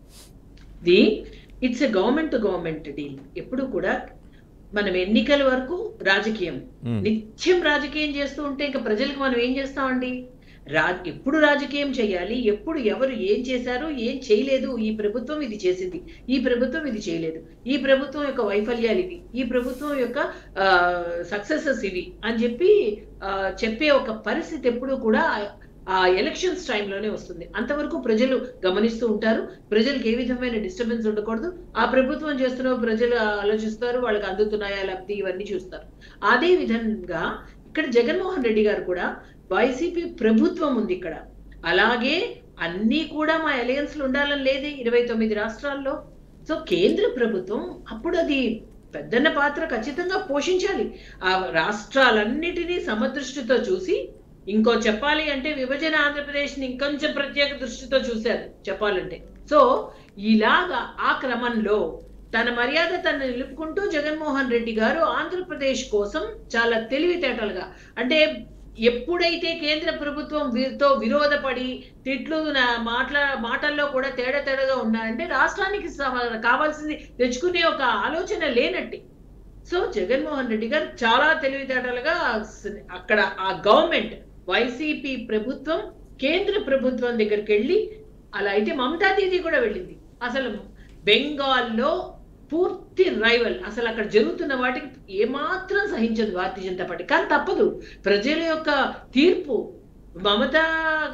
the it's a government to government deal ఎప్పుడు కూడా మనం ఎన్నికల వరకు రాజకీయం Hmm. నిత్యం రాజకీయం చేస్తూ ఉంటే ఇంకా ప్రజలకు మనం ఏం చేస్తామండి రా ఎప్పుడు రాజకీయం చేయాలి ఎప్పుడు ఎవరు ఏం చేశారు ఏం చేయలేదు ఈ ప్రభుత్వం ఇది చేసింది ఈ ప్రభుత్వం ఇది చేయలేదు ఈ ప్రభుత్వం యొక్క వైఫల్యాలు ఇవి ఈ ప్రభుత్వం యొక్క సక్సెసెస్ ఇవి అని చెప్పి ఆ, చెప్పే ఒక పరిస్థితి ఎప్పుడు కూడా ఆ ఎలక్షన్స్ టైంలోనే వస్తుంది అంతవరకు ప్రజలు గమనిస్తూ ఉంటారు ప్రజలకు ఏ విధమైన డిస్టర్బెన్స్ ఉండకూడదు ఆ ప్రభుత్వం చేస్తున్న ప్రజలు ఆలోచిస్తారు వాళ్ళకి అందుతున్నాయా లబ్ధి ఇవన్నీ చూస్తారు అదే విధంగా ఇక్కడ జగన్మోహన్ రెడ్డి గారు కూడా వైసీపీ ప్రభుత్వం ఉంది ఇక్కడ అలాగే అన్నీ కూడా మా అలయన్స్ లో ఉండాలని లేదే ఇరవై తొమ్మిది రాష్ట్రాల్లో సో కేంద్ర ప్రభుత్వం అప్పుడు అది పెద్దన్న పాత్ర ఖచ్చితంగా పోషించాలి ఆ రాష్ట్రాలన్నిటినీ సమదృష్టితో చూసి ఇంకో చెప్పాలి అంటే విభజన ఆంధ్రప్రదేశ్ ని ఇంకొంచెం ప్రత్యేక దృష్టితో చూశారు చెప్పాలంటే సో ఇలాగా ఆ క్రమంలో తన మర్యాద తను నిలుపుకుంటూ జగన్మోహన్ రెడ్డి గారు ఆంధ్రప్రదేశ్ కోసం చాలా తెలివితేటలుగా అంటే ఎప్పుడైతే కేంద్ర ప్రభుత్వం వీరితో విరోధపడి తిట్లు నా- మాట్లా మాటల్లో కూడా తేడా తేడాగా ఉన్నాయంటే రాష్ట్రానికి సమ- కావాల్సింది తెచ్చుకునే ఒక ఆలోచన లేనట్టే సో జగన్మోహన్ రెడ్డి గారు చాలా తెలివితేటలుగా స- అక్కడ ఆ గవర్నమెంట్ వైసీపీ ప్రభుత్వం కేంద్ర ప్రభుత్వం దగ్గరికి వెళ్ళి అలా అయితే మమతా దీది కూడా వెళ్ళింది అసలు బెంగాల్లో పూర్తి రైవల్ అసలు అక్కడ జరుగుతున్న వాటికి ఏమాత్రం సహించదు భారతీయ జనతా పార్టీ కానీ తప్పదు ప్రజల యొక్క తీర్పు మమతా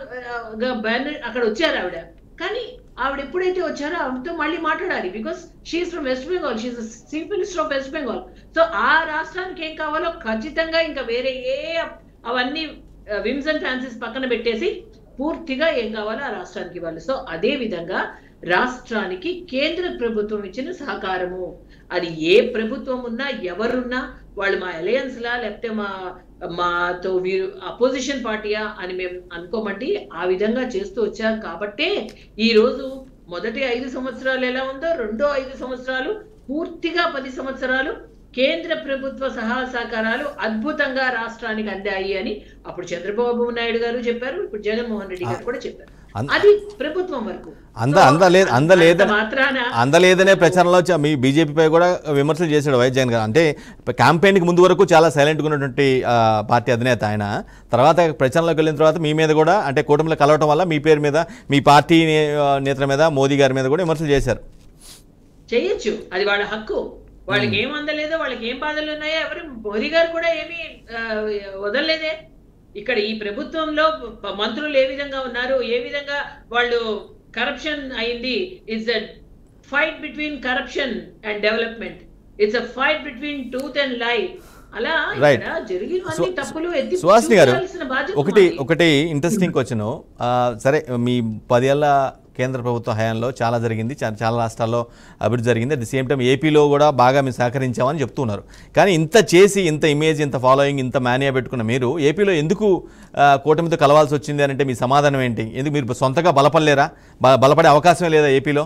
ఆ, బ్యానర్ అక్కడ వచ్చారు ఆవిడ కానీ ఆవిడ ఎప్పుడైతే వచ్చారో ఆవిడతో మళ్ళీ మాట్లాడాలి because she's from West Bengal she's chief minister of West Bengal so ఆ రాష్ట్రానికి ఏం కావాలో ఖచ్చితంగా ఇంకా వేరే ఏ అవన్నీ విమ్స్ అండ్ ఫ్యాన్సీస్ పక్కన పెట్టేసి పూర్తిగా ఏం కావాలో ఆ రాష్ట్రానికి ఇవ్వాలి సో అదే విధంగా రాష్ట్రానికి కేంద్ర ప్రభుత్వం ఇచ్చిన సహకారము అది ఏ ప్రభుత్వం ఉన్నా ఎవరున్నా వాళ్ళు మా అలయన్స్ లా లేకపోతే మా మాతో వీరు అపోజిషన్ పార్టీయా అని మేము అనుకోమండి ఆ విధంగా చేస్తూ వచ్చాం కాబట్టే ఈ రోజు మొదటి ఐదు సంవత్సరాలు ఎలా ఉందో రెండో ఐదు సంవత్సరాలు పూర్తిగా పది సంవత్సరాలు కేంద్ర ప్రభుత్వ సహాయ సహకారాలు అద్భుతంగా రాష్ట్రానికి అందాయి అని అప్పుడు చంద్రబాబు నాయుడు గారు చెప్పారు ఇప్పుడు జగన్మోహన్ రెడ్డి గారు కూడా చెప్పారు అంద- అది ప్రభుత్వం వరకు అంద సో, అందలేదు అందలేద అంత మాత్రాన అందలేదనే ప్రచారంలో చ- మీ బీజేపీపై కూడా విమర్శలు చేశాడు వైఎస్ జగన్ గారు అంటే క్యాంపెయిన్కి ముందు వరకు చాలా సైలెంట్గా ఉన్నటువంటి ఆ, పార్టీ అధినేత ఆయన తర్వాత ప్రచారంలోకి వెళ్ళిన తర్వాత మీ మీద కూడా అంటే కూటమిలో కలవటం వల్ల మీ పేరు మీద మీ పార్టీ నే- ఆ, నేతల మీద మోదీ గారి మీద కూడా విమర్శలు చేశారు చేయొచ్చు అది వాళ్ళ హక్కు వాళ్ళకి ఏం అందలేదో వాళ్ళకి ఏం బాధలు ఉన్నాయో ఎవరు మోదీ గారు కూడా ఏమీ ఆ, వదలలేదే ఇక్కడ ఈ ప్రభుత్వంలో ప- మంత్రులు ఏ విధంగా ఉన్నారు ఏ విధంగా వాళ్ళు కరప్షన్ అయింది it's a fight between corruption and development it's a fight between truth and life అలా Right. ఇక్కడ జరిగినవన్నీ సు- తప్పులు ఎత్తి సుహాసిని గారు చూపాల్సిన బాధ్యత ఒకటి మాది. ఒకటి ఇంట్రెస్టింగ్ క్వశ్చన్ సరే మీ పదేళ్ల కేంద్ర ప్రభుత్వ హయాంలో చాలా జరిగింది చా- చాలా రాష్ట్రాల్లో అభివృద్ధి జరిగింది అట్ ది సేమ్ టైం ఏపీలో కూడా బాగా మేము సహకరించామని చెప్తున్నారు కానీ ఇంత చేసి ఇంత ఇమేజ్ ఇంత ఫాలోయింగ్ ఇంత మేనియా పెట్టుకున్న మీరు ఏపీలో ఎందుకు ఆ, కూటమితో కలవాల్సి వచ్చింది అని అంటే మీ సమాధానం ఏంటి ఎందుకు మీరు సొంతగా బలపడలేరా బ- బలపడే అవకాశమే లేదా ఏపీలో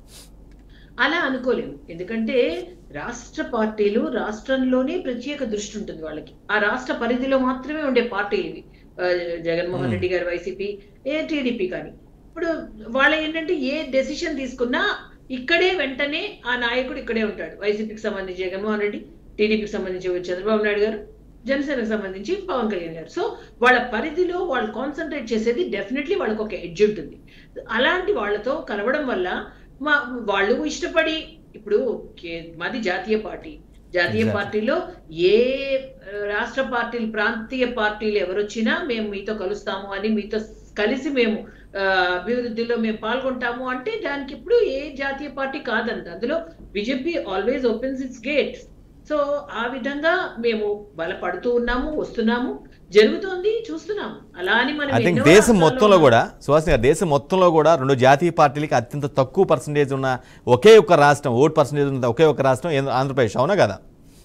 అలా అనుకోలేము ఎందుకంటే రాష్ట్ర పార్టీలు రాష్ట్రంలోనే ప్రత్యేక దృష్టి ఉంటుంది వాళ్ళకి ఆ రాష్ట్ర పరిధిలో మాత్రమే ఉండే పార్టీలు ఇవి ఆ, జగన్మోహన్ రెడ్డి గారు వైసీపీ ఏ టీడీపీ కానీ ఇప్పుడు వాళ్ళ ఏంటంటే ఏ డెసిషన్ తీసుకున్నా ఇక్కడే వెంటనే ఆ నాయకుడు ఇక్కడే ఉంటాడు వైసీపీకి సంబంధించి జగన్మోహన్ రెడ్డి టీడీపీకి సంబంధించి చంద్రబాబు నాయుడు గారు జనసేనకు సంబంధించి పవన్ కళ్యాణ్ గారు సో వాళ్ళ పరిధిలో వాళ్ళు కాన్సన్ట్రేట్ చేసేది డెఫినెట్లీ వాళ్ళకి ఒక ఎడ్జ్ ఉంటుంది అలాంటి వాళ్ళతో కలవడం వల్ల మా వాళ్ళు ఇష్టపడి ఇప్పుడు కే- మాది జాతీయ పార్టీ జాతీయ Exactly. పార్టీలో ఏ ఆ, రాష్ట్ర పార్టీలు ప్రాంతీయ పార్టీలు ఎవరొచ్చినా మేము మీతో కలుస్తాము అని మీతో కలిసి మేము ఆ, అభివృద్ధిలో మేము పాల్గొంటాము అంటే దానికి ఇప్పుడు ఏ జాతీయ పార్టీ కాదండి అందులో BJP always opens its gate so ఆ విధంగా మేము బలపడుతూ ఉన్నాము వస్తున్నాము జరుగుతోంది చూస్తున్నాము అలా అని మనం ఐ థింక్ ఎన్నో దేశం రాష్ట్రాల్లో మొత్తంలో కూడా సుహాసిని గారు దేశం మొత్తంలో కూడా రెండు జాతీయ పార్టీలకి అత్యంత తక్కువ పర్సంటేజ్ ఉన్న ఒకే ఒక్క రాష్ట్రం ఓట్ పర్సంటేజ్ ఉన్న ఒకే ఒక్క రాష్ట్రం ఏంది- ఆంధ్రప్రదేశ్ అవునా కదా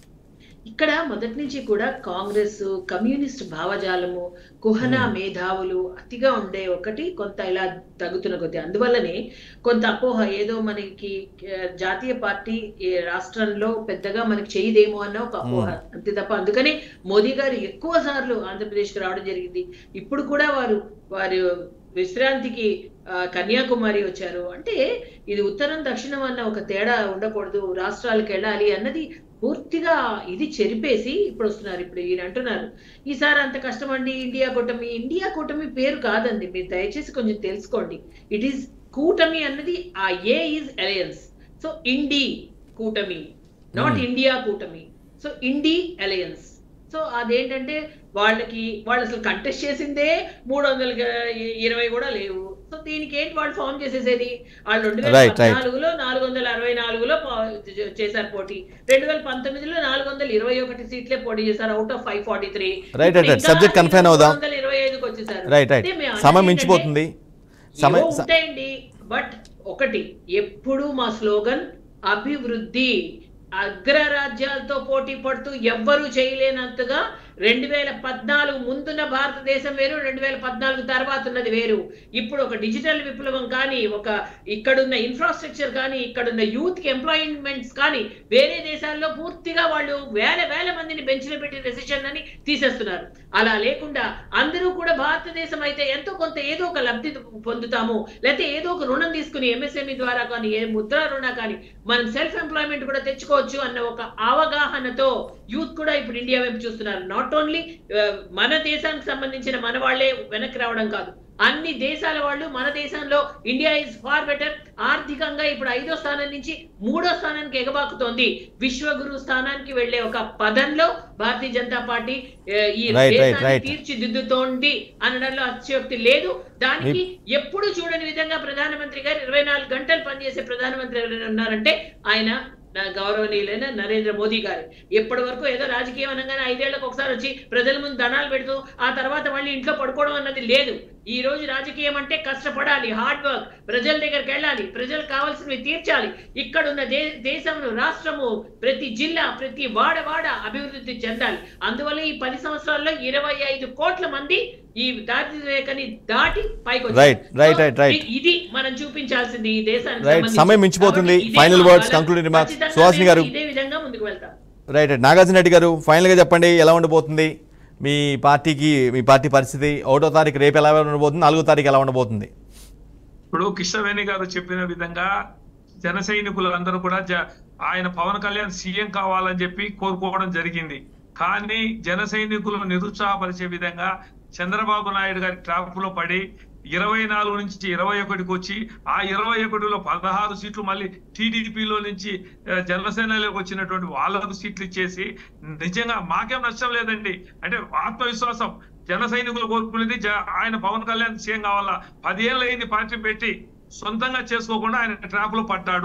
ఇక్కడ మొదటి నుంచి కూడా కాంగ్రెస్ కమ్యూనిస్ట్ భావజాలము కుహనా మేధావులు అతిగా ఉండే ఒకటి కొంత ఇలా తగ్గుతున్న కొద్ది అందువల్లనే కొంత అపోహ ఏదో మనకి ఆ, జాతీయ పార్టీ ఈ రాష్ట్రంలో పెద్దగా మనకి చేయదేమో అన్న ఒక అపోహ అంతే తప్ప అందుకనే మోదీ గారు ఎక్కువ సార్లు ఆంధ్రప్రదేశ్కి రావడం జరిగింది ఇప్పుడు కూడా వారు వారు విశ్రాంతికి ఆ, కన్యాకుమారి వచ్చారు అంటే ఇది ఉత్తరం దక్షిణం అన్న ఒక తేడా ఉండకూడదు రాష్ట్రాలకు వెళ్ళాలి అన్నది పూర్తిగా ఇది చెరిపేసి ఇప్పుడు వస్తున్నారు ఇప్పుడు ఈయన అంటున్నారు ఈసారి అంత కష్టం అండి ఇండియా కూటమి ఇండియా కూటమి పేరు కాదండి మీరు దయచేసి కొంచెం తెలుసుకోండి ఇట్ ఈస్ కూటమి అన్నది ఆ ఏ ఈజ్ అలయన్స్ సో ఇండి కూటమి నాట్ Hmm. ఇండియా కూటమి సో ఇండి అలయన్స్ సో అదేంటంటే వాళ్ళకి వాళ్ళు అసలు కంటెస్ట్ చేసిందే మూడు వందల ఇరవై కూడా లేవు సో దీనికి ఏంటి వాళ్ళు ఫామ్ చేసేసేది వాళ్ళు రెండు వేల Right, right. పద్నాలుగులో నాలుగు వందల అరవై నాలుగులో పా- చే- చేశారు పోటీ రెండు వేల పంతొమ్మిదిలో నాలుగు వందల ఇరవై ఒకటి సీట్లే పోటీ చేశారు out of five forty three Right, right, right. Subject confine అవుదాం. వందల ఇరవై ఐదుకి వచ్చేసారు రైట్ రైట్ అయితే మేము సమయం అనేది మించిపోతుంది ఏంటంటే, సమయం ఏవో ఉంటాయండి బట్ ఒకటి ఎప్పుడు మా స్లోగన్ అభివృద్ధి అగ్రరాజ్యాలతో పోటీ పడుతూ ఎవ్వరూ చేయలేనంతగా రెండు వేల పద్నాలుగు ముందున్న భారతదేశం వేరు రెండు వేల పద్నాలుగు తర్వాత ఉన్నది వేరు ఇప్పుడు ఒక డిజిటల్ విప్లవం కానీ ఒక ఇక్కడున్న ఇన్ఫ్రాస్ట్రక్చర్ కానీ ఇక్కడున్న యూత్ కి ఎంప్లాయ్మెంట్స్ కానీ వేరే దేశాల్లో పూర్తిగా వాళ్ళు వేల వేల మందిని బెంచ్లో పెట్టి రెసిషన్ అని తీసేస్తున్నారు అలా లేకుండా అందరూ కూడా భారతదేశం అయితే ఎంతో కొంత ఏదో ఒక లబ్ధి పొందుతాము లేకపోతే ఏదో ఒక రుణం తీసుకుని ఎంఎస్ఎంఈ ద్వారా కానీ ఏ ముద్రా రుణ కానీ మనం సెల్ఫ్ ఎంప్లాయ్మెంట్ కూడా తెచ్చుకోవచ్చు అన్న ఒక అవగాహనతో యూత్ కూడా ఇప్పుడు ఇండియా వైపు చూస్తున్నారు నాట్ ఓన్లీ మన దేశానికి సంబంధించిన మన వాళ్ళే వెనక్కి రావడం కాదు అన్ని దేశాల వాళ్ళు మన దేశంలో ఇండియా ఇస్ ఫార్ బెటర్ ఆర్థికంగా ఇప్పుడు ఐదో స్థానం నుంచి మూడో స్థానానికి ఎగబాకుతోంది విశ్వగురు స్థానానికి వెళ్లే ఒక పదంలో భారతీయ జనతా పార్టీ ఏ, ఈ Right, right, దేశాన్ని right. తీర్చిదిద్దుతోంది అనడంలో అతిశయోక్తి లేదు దానికి ఎప్పుడు చూడని విధంగా ప్రధానమంత్రి గారు ఇరవై నాలుగు గంటలు పనిచేసే ప్రధానమంత్రి ఎవరైనా ఉన్నారంటే ఆయన నా గౌరవనీయులైన నరేంద్ర మోదీ గారు ఎప్పటి వరకు ఏదో రాజకీయం అనగానే ఐదేళ్లకు ఒకసారి వచ్చి ప్రజల ముందు ధనాలు పెడుతూ ఆ తర్వాత మళ్ళీ ఇంట్లో పడుకోవడం అన్నది లేదు ఈ రోజు రాజకీయం అంటే కష్టపడాలి హార్డ్ వర్క్ ప్రజల దగ్గరికి వెళ్ళాలి ప్రజలకు కావాల్సినవి తీర్చాలి ఇక్కడున్న దే దేశము రాష్ట్రము ప్రతి జిల్లా ప్రతి వాడ వాడ అభివృద్ధి చెందాలి అందువల్ల ఈ పది సంవత్సరాల్లో ఇరవై ఐదు కోట్ల మంది ఈ దారిద్ర్య రేఖని దాటి పైకి వచ్చారు. Right, right, So, right, right. ఇ- ఇది మనం చూపించాల్సింది ఈ దేశానికి Right. సంబంధించి. సమయం మించిపోతుంది. కాబట్టి ఇదే Final మా words, బలం. concluding remarks. ఖచ్చితంగా సుహాసిని గారు. మేము ఇదే విధంగా ముందుకు వెళ్తాం రైట్ రైట్ నాగార్జున రెడ్డి గారు ఫైనల్గా చెప్పండి ఎలా ఉండబోతుంది మీ పార్టీకి మీ పార్టీ పరిస్థితి ఒకటో తారీఖు రేపు ఎలా ఉండబోతుంది నాలుగో తారీఖు ఎలా ఉండబోతుంది ఇప్పుడు కిషవేణి గారు చెప్పిన విధంగా జన సైనికులు అందరూ కూడా జ- ఆయన పవన్ కళ్యాణ్ సీఎం కావాలని చెప్పి కోరుకోవడం జరిగింది కానీ జన సైనికులను నిరుత్సాహపరిచే విధంగా చంద్రబాబు నాయుడు గారి ట్రాప్ లో పడి ఇరవై నాలుగు నుంచి ఇరవై ఒకటికి వచ్చి ఆ ఇరవై ఒకటిలో పదహారు సీట్లు మళ్ళీ టీడీపీలో నుంచి ఆ, జనసేనలోకి వచ్చినటువంటి వాళ్ళకు సీట్లు ఇచ్చేసి నిజంగా మాకేం నష్టం లేదండి అంటే ఆత్మవిశ్వాసం జన సైనికులు కోరుకునేది జ- ఆయన పవన్ కళ్యాణ్ సీఎం కావాలా పదేళ్ళు అయింది పార్టీ పెట్టి సొంతంగా చేసుకోకుండా ఆయన ట్రాప్ లో పడ్డాడు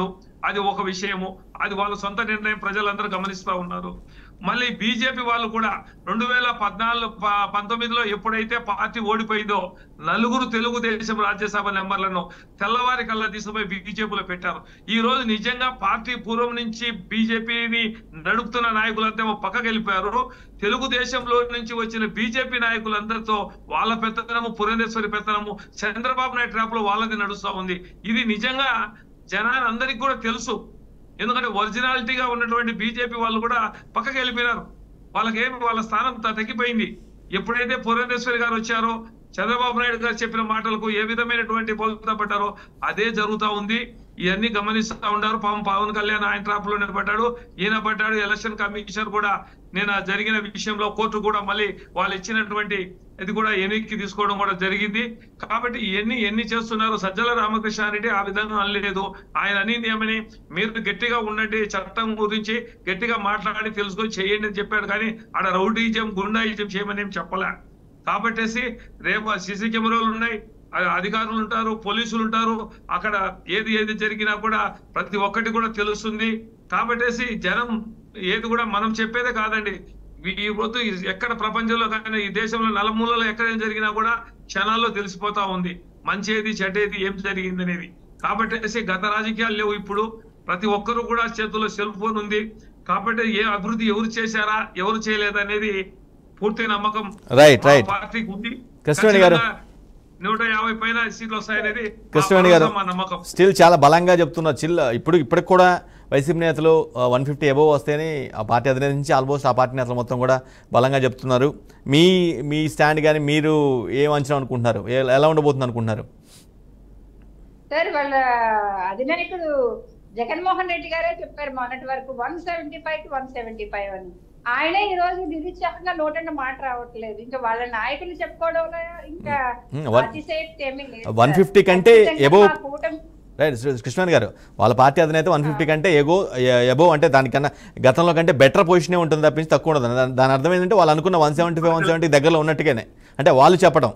అది ఒక విషయము అది వాళ్ళ సొంత నిర్ణయం ప్రజలందరూ గమనిస్తా ఉన్నారు మళ్ళీ బీజేపీ వాళ్ళు కూడా రెండు వేల పద్నాలుగు ప- పంతొమ్మిదిలో ఎప్పుడైతే పార్టీ ఓడిపోయిందో నలుగురు తెలుగుదేశం రాజ్యసభ నెంబర్లను తెల్లవారి కల్లా తీసుకుపోయి బీజేపీలో పెట్టారు ఈ రోజు నిజంగా పార్టీ పూర్వం నుంచి బీజేపీని నడుపుతున్న నాయకులంతా పక్కకి వెళ్ళిపోయారు తెలుగుదేశంలో నుంచి వచ్చిన బీజేపీ నాయకులందరితో వాళ్ళ పెత్తనము పురంధేశ్వరి పెత్తనము చంద్రబాబు నాయుడు ట్రాప్ లో వాళ్ళది నడుస్తా ఉంది ఇది నిజంగా జనాలందరికీ కూడా తెలుసు ఎందుకంటే ఒరిజినాలిటీగా ఉన్నటువంటి బీజేపీ వాళ్ళు కూడా పక్కకి వెళ్ళిపోయినారు వాళ్ళకేమి వాళ్ళ స్థానం త- తగ్గిపోయింది ఎప్పుడైతే పురంధేశ్వరి గారు వచ్చారో చంద్రబాబు నాయుడు గారు చెప్పిన మాటలకు ఏ విధమైనటువంటి బోధ పడ్డారో అదే జరుగుతా ఉంది ఇవన్నీ గమనిస్తా ఉన్నారు పవన్ పవన్ కళ్యాణ్ ఆయన ట్రాప్ లోనే పడ్డాడు ఈయన పడ్డాడు ఎలక్షన్ కమిషన్ కూడా నేను ఆ జరిగిన విషయంలో కోర్టు కూడా మళ్ళీ వాళ్ళు ఇచ్చినటువంటి ఇది కూడా ఎన్నికకి తీసుకోవడం కూడా జరిగింది కాబట్టి ఎన్ని ఎన్ని చేస్తున్నారు సజ్జల రామకృష్ణారెడ్డి ఆ విధంగా అనలేదు ఆయన అనింది ఏమని మీరు గట్టిగా ఉండండి చట్టం గురించి గట్టిగా మాట్లాడి తెలుసుకొని చేయండి అని చెప్పాడు కానీ ఆడ రౌడీజం గుండాయిజం చేయమని ఏం చెప్పలే కాబట్టేసి రేపు సీసీ కెమెరాలు ఉన్నాయి ఆ- అధికారులు ఉంటారు పోలీసులు ఉంటారు అక్కడ ఏది ఏది జరిగినా కూడా ప్రతి ఒక్కటి కూడా తెలుస్తుంది కాబట్టేసి జనం ఏది కూడా మనం చెప్పేదే కాదండి ఈ- ఈ పొద్దు ఎక్కడ ప్రపంచంలో కానీ ఈ దేశంలో నలుమూలలో ఎక్కడ ఏం జరిగినా కూడా క్షణాల్లో తెలిసిపోతా ఉంది మంచి ఏది చెడ్డేది ఏం జరిగింది అనేది కాబట్టి గత రాజకీయాలు లేవు ఇప్పుడు ప్రతి ఒక్కరు కూడా చేతుల్లో సెల్ ఫోన్ ఉంది కాబట్టి ఏ అభివృద్ధి ఎవరు చేశారా ఎవరు చేయలేదనేది పూర్తి నమ్మకం Right, మా right. పార్టీకి ఉంది కృష్ణవేణి గారు. ఖచ్చితంగా నూట యాభై పైన సీట్లు వస్తాయనేది మా కృష్ణవేణి గారు భరోసా, మా నమ్మకం స్టిల్ చాలా బలంగా చెప్తున్నారు చిల్ ఇప్పుడు ఇప్పటికి కూడా వైసీపీ నేతలు వన్ ఫిఫ్టీ అబోవ్ వస్తేనే ఆ పార్టీ అధినేత నుంచి ఆల్మోస్ట్ ఆ పార్టీ నేతలు మొత్తం కూడా బలంగా చెప్తున్నారు మీ మీ స్టాండ్ కానీ మీరు ఏం అంచనా అనుకుంటున్నారు ఏ- ఎలా ఉండబోతుంది అనుకుంటున్నారు సార్ వాళ్ళ అధినాయకుడు జగన్మోహన్ రెడ్డి గారే చెప్పారు మొన్నటి వరకు వన్ సెవెంటీ ఫైవ్ కి వన్ సెవెంటీ ఫైవ్ అని ఆయనే ఈ రోజు నిరుత్సాహంగా నోటంటే మాట రావట్లేదు ఇంకా వాళ్ళ నాయకులు చెప్పుకోవడంలో ఇంకా Hmm, one- అతిశయక్తి ఏమీ లేదు 150 సార్. కంటే ఖచ్చితంగా above- మా కూటమి రైట్ కృష్ణన్ గారు వాళ్ళ పార్టీ అధినేత వన్ ఫిఫ్టీ కంటే ఎగో ఎబో అంటే దానికన్నా గతంలో కంటే బెటర్ పొజిషనే ఉంటుంది తప్పించి తక్కువ ఉండదు దాని- దాని అర్థం ఏంటంటే వాళ్ళు అనుకున్న one seventy five one seventy దగ్గరలో ఉన్నట్టుగానే అంటే వాళ్ళు చెప్పడం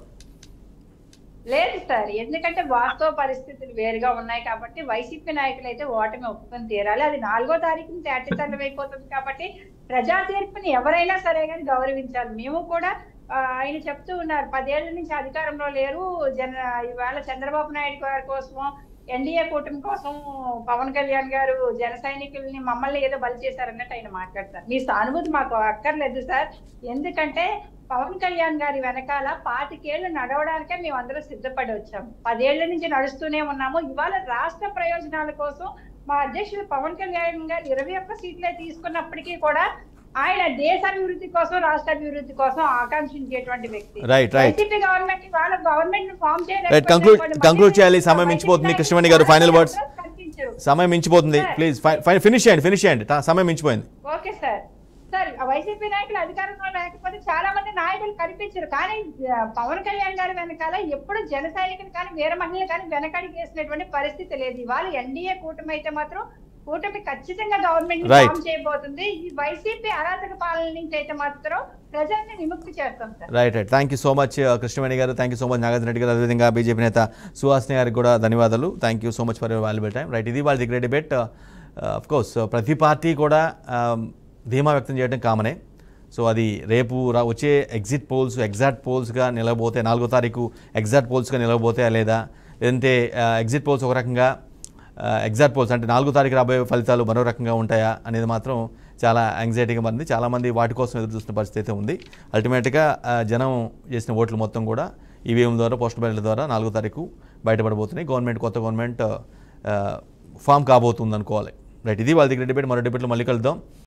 లేదు సార్ ఎందుకంటే వాస్తవ పరిస్థితులు వేరుగా ఉన్నాయి కాబట్టి వైసీపీ నాయకులు అయితే ఓటమి ఒప్పుకొని తీరాలి అది నాలుగో తారీఖున తేటతల్లం అయిపోతుంది కాబట్టి ప్రజా తీర్పుని ఎవరైనా సరే కానీ గౌరవించాలి మేము కూడా ఆ, ఆయన చెప్తూ ఉన్నారు పదేళ్ల నుంచి అధికారంలో లేరు జన ఇవాళ చంద్రబాబు నాయుడు గారి కోసం ఎన్డీఏ కూటమి కోసం పవన్ కళ్యాణ్ గారు జన సైనికుల్ని మమ్మల్ని ఏదో బలి చేశారన్నట్టు ఆయన మాట్లాడతారు మీ సానుభూతి మాకు అక్కర్లేదు సార్ ఎందుకంటే పవన్ కళ్యాణ్ గారి వెనకాల పాతికేళ్లు నడవడానికే మేము అందరూ సిద్ధపడి వచ్చాము పదేళ్ల నుంచి నడుస్తూనే ఉన్నాము ఇవాళ రాష్ట్ర ప్రయోజనాల కోసం మా అధ్యక్షుడు పవన్ కళ్యాణ్ గారు ఇరవై ఒక్క సీట్లే తీసుకున్నప్పటికీ కూడా ఆయన దేశ అభివృద్ధి కోసం రాష్ట్ర అభివృద్ధి కోసం ఆకాంక్షించేటువంటి వ్యక్తి Right, right. వైసీపీ గవర్నమెంట్ వాళ్ళ government form Right, conclude- conclude చేయాలి. సమయం మించిపోతుంది. కృష్ణవేణి గారు, final words. కనిపించరు సమయం మించిపోతుంది Sir. ప్లీజ్ ఫినిష్ చేయండి ఫినిష్ చేయండి తా- సమయం మించిపోయింది ఓకే సార్ సార్ వైసీపీ నాయకులు అధికారంలో లేకపోతే చాలా మంది నాయకులు కనిపించరు కానీ ఆ, పవన్ కళ్యాణ్ గారి వెనకాల ఎప్పుడు జన సైనికులు కానీ వీర మహిళలు కానీ వెనకడి వేసినటువంటి పరిస్థితి లేదు ఇవాళ ఎన్డీఏ కూటమి అయితే మాత్రం కూటమి ఖచ్చితంగా గవర్నమెంట్ Right. ఫామ్ చేయబోతుంది ఈ వైసీపీ అరాచక పాలన నుంచి అయితే మాత్రం ప్రజల్ని విముక్తి చేస్తాం sir right right thank you so much Krishnaveni గారు thank you so much Nagarjuna Reddy గారు అదేవిధంగా బీజేపీ నేత సుహాసిని గారికి కూడా ధన్యవాదాలు thank you so much for your valuable time right ఇది వాళ్ళ గ్రేట్ డిబేట్ అఫ్ కోర్స్ ప్రతి పార్టీ కూడా um, ధీమా వ్యక్తం చేయడం కామనే సో అది రేపు రా వచ్చే ఎగ్జిట్ పోల్స్ ఎగ్జాక్ట్ పోల్స్గా నిలబోతే నాలుగో తారీఖు ఎగ్జాక్ట్ పోల్స్గా నిలబోతాయా లేదా లేదంటే ఎగ్జిట్ పోల్స్ ఒక రకంగా ఎగ్జాక్ట్ పోల్స్ అంటే నాలుగో తారీఖు రాబోయే ఫలితాలు మరో రకంగా ఉంటాయా అనేది మాత్రం చాలా యాంగ్జైటీగా మారింది చాలామంది వాటి కోసం ఎదురు చూస్తున్న పరిస్థితి అయితే ఉంది అల్టిమేట్గా ఆ, జనం చేసిన ఓట్లు మొత్తం కూడా ఈవీఎం ద్వారా పోస్టల్ బ్యాలెట్ ద్వారా నాలుగో తారీఖు బయటపడబోతున్నాయి గవర్నమెంట్ కొత్త గవర్నమెంట్ ఫామ్ కాబోతుంది అనుకోవాలి రైట్ ఇది వాళ్ళ దగ్గర డిబేట్ మరో డిబేట్లో మళ్ళీ కలుద్దాం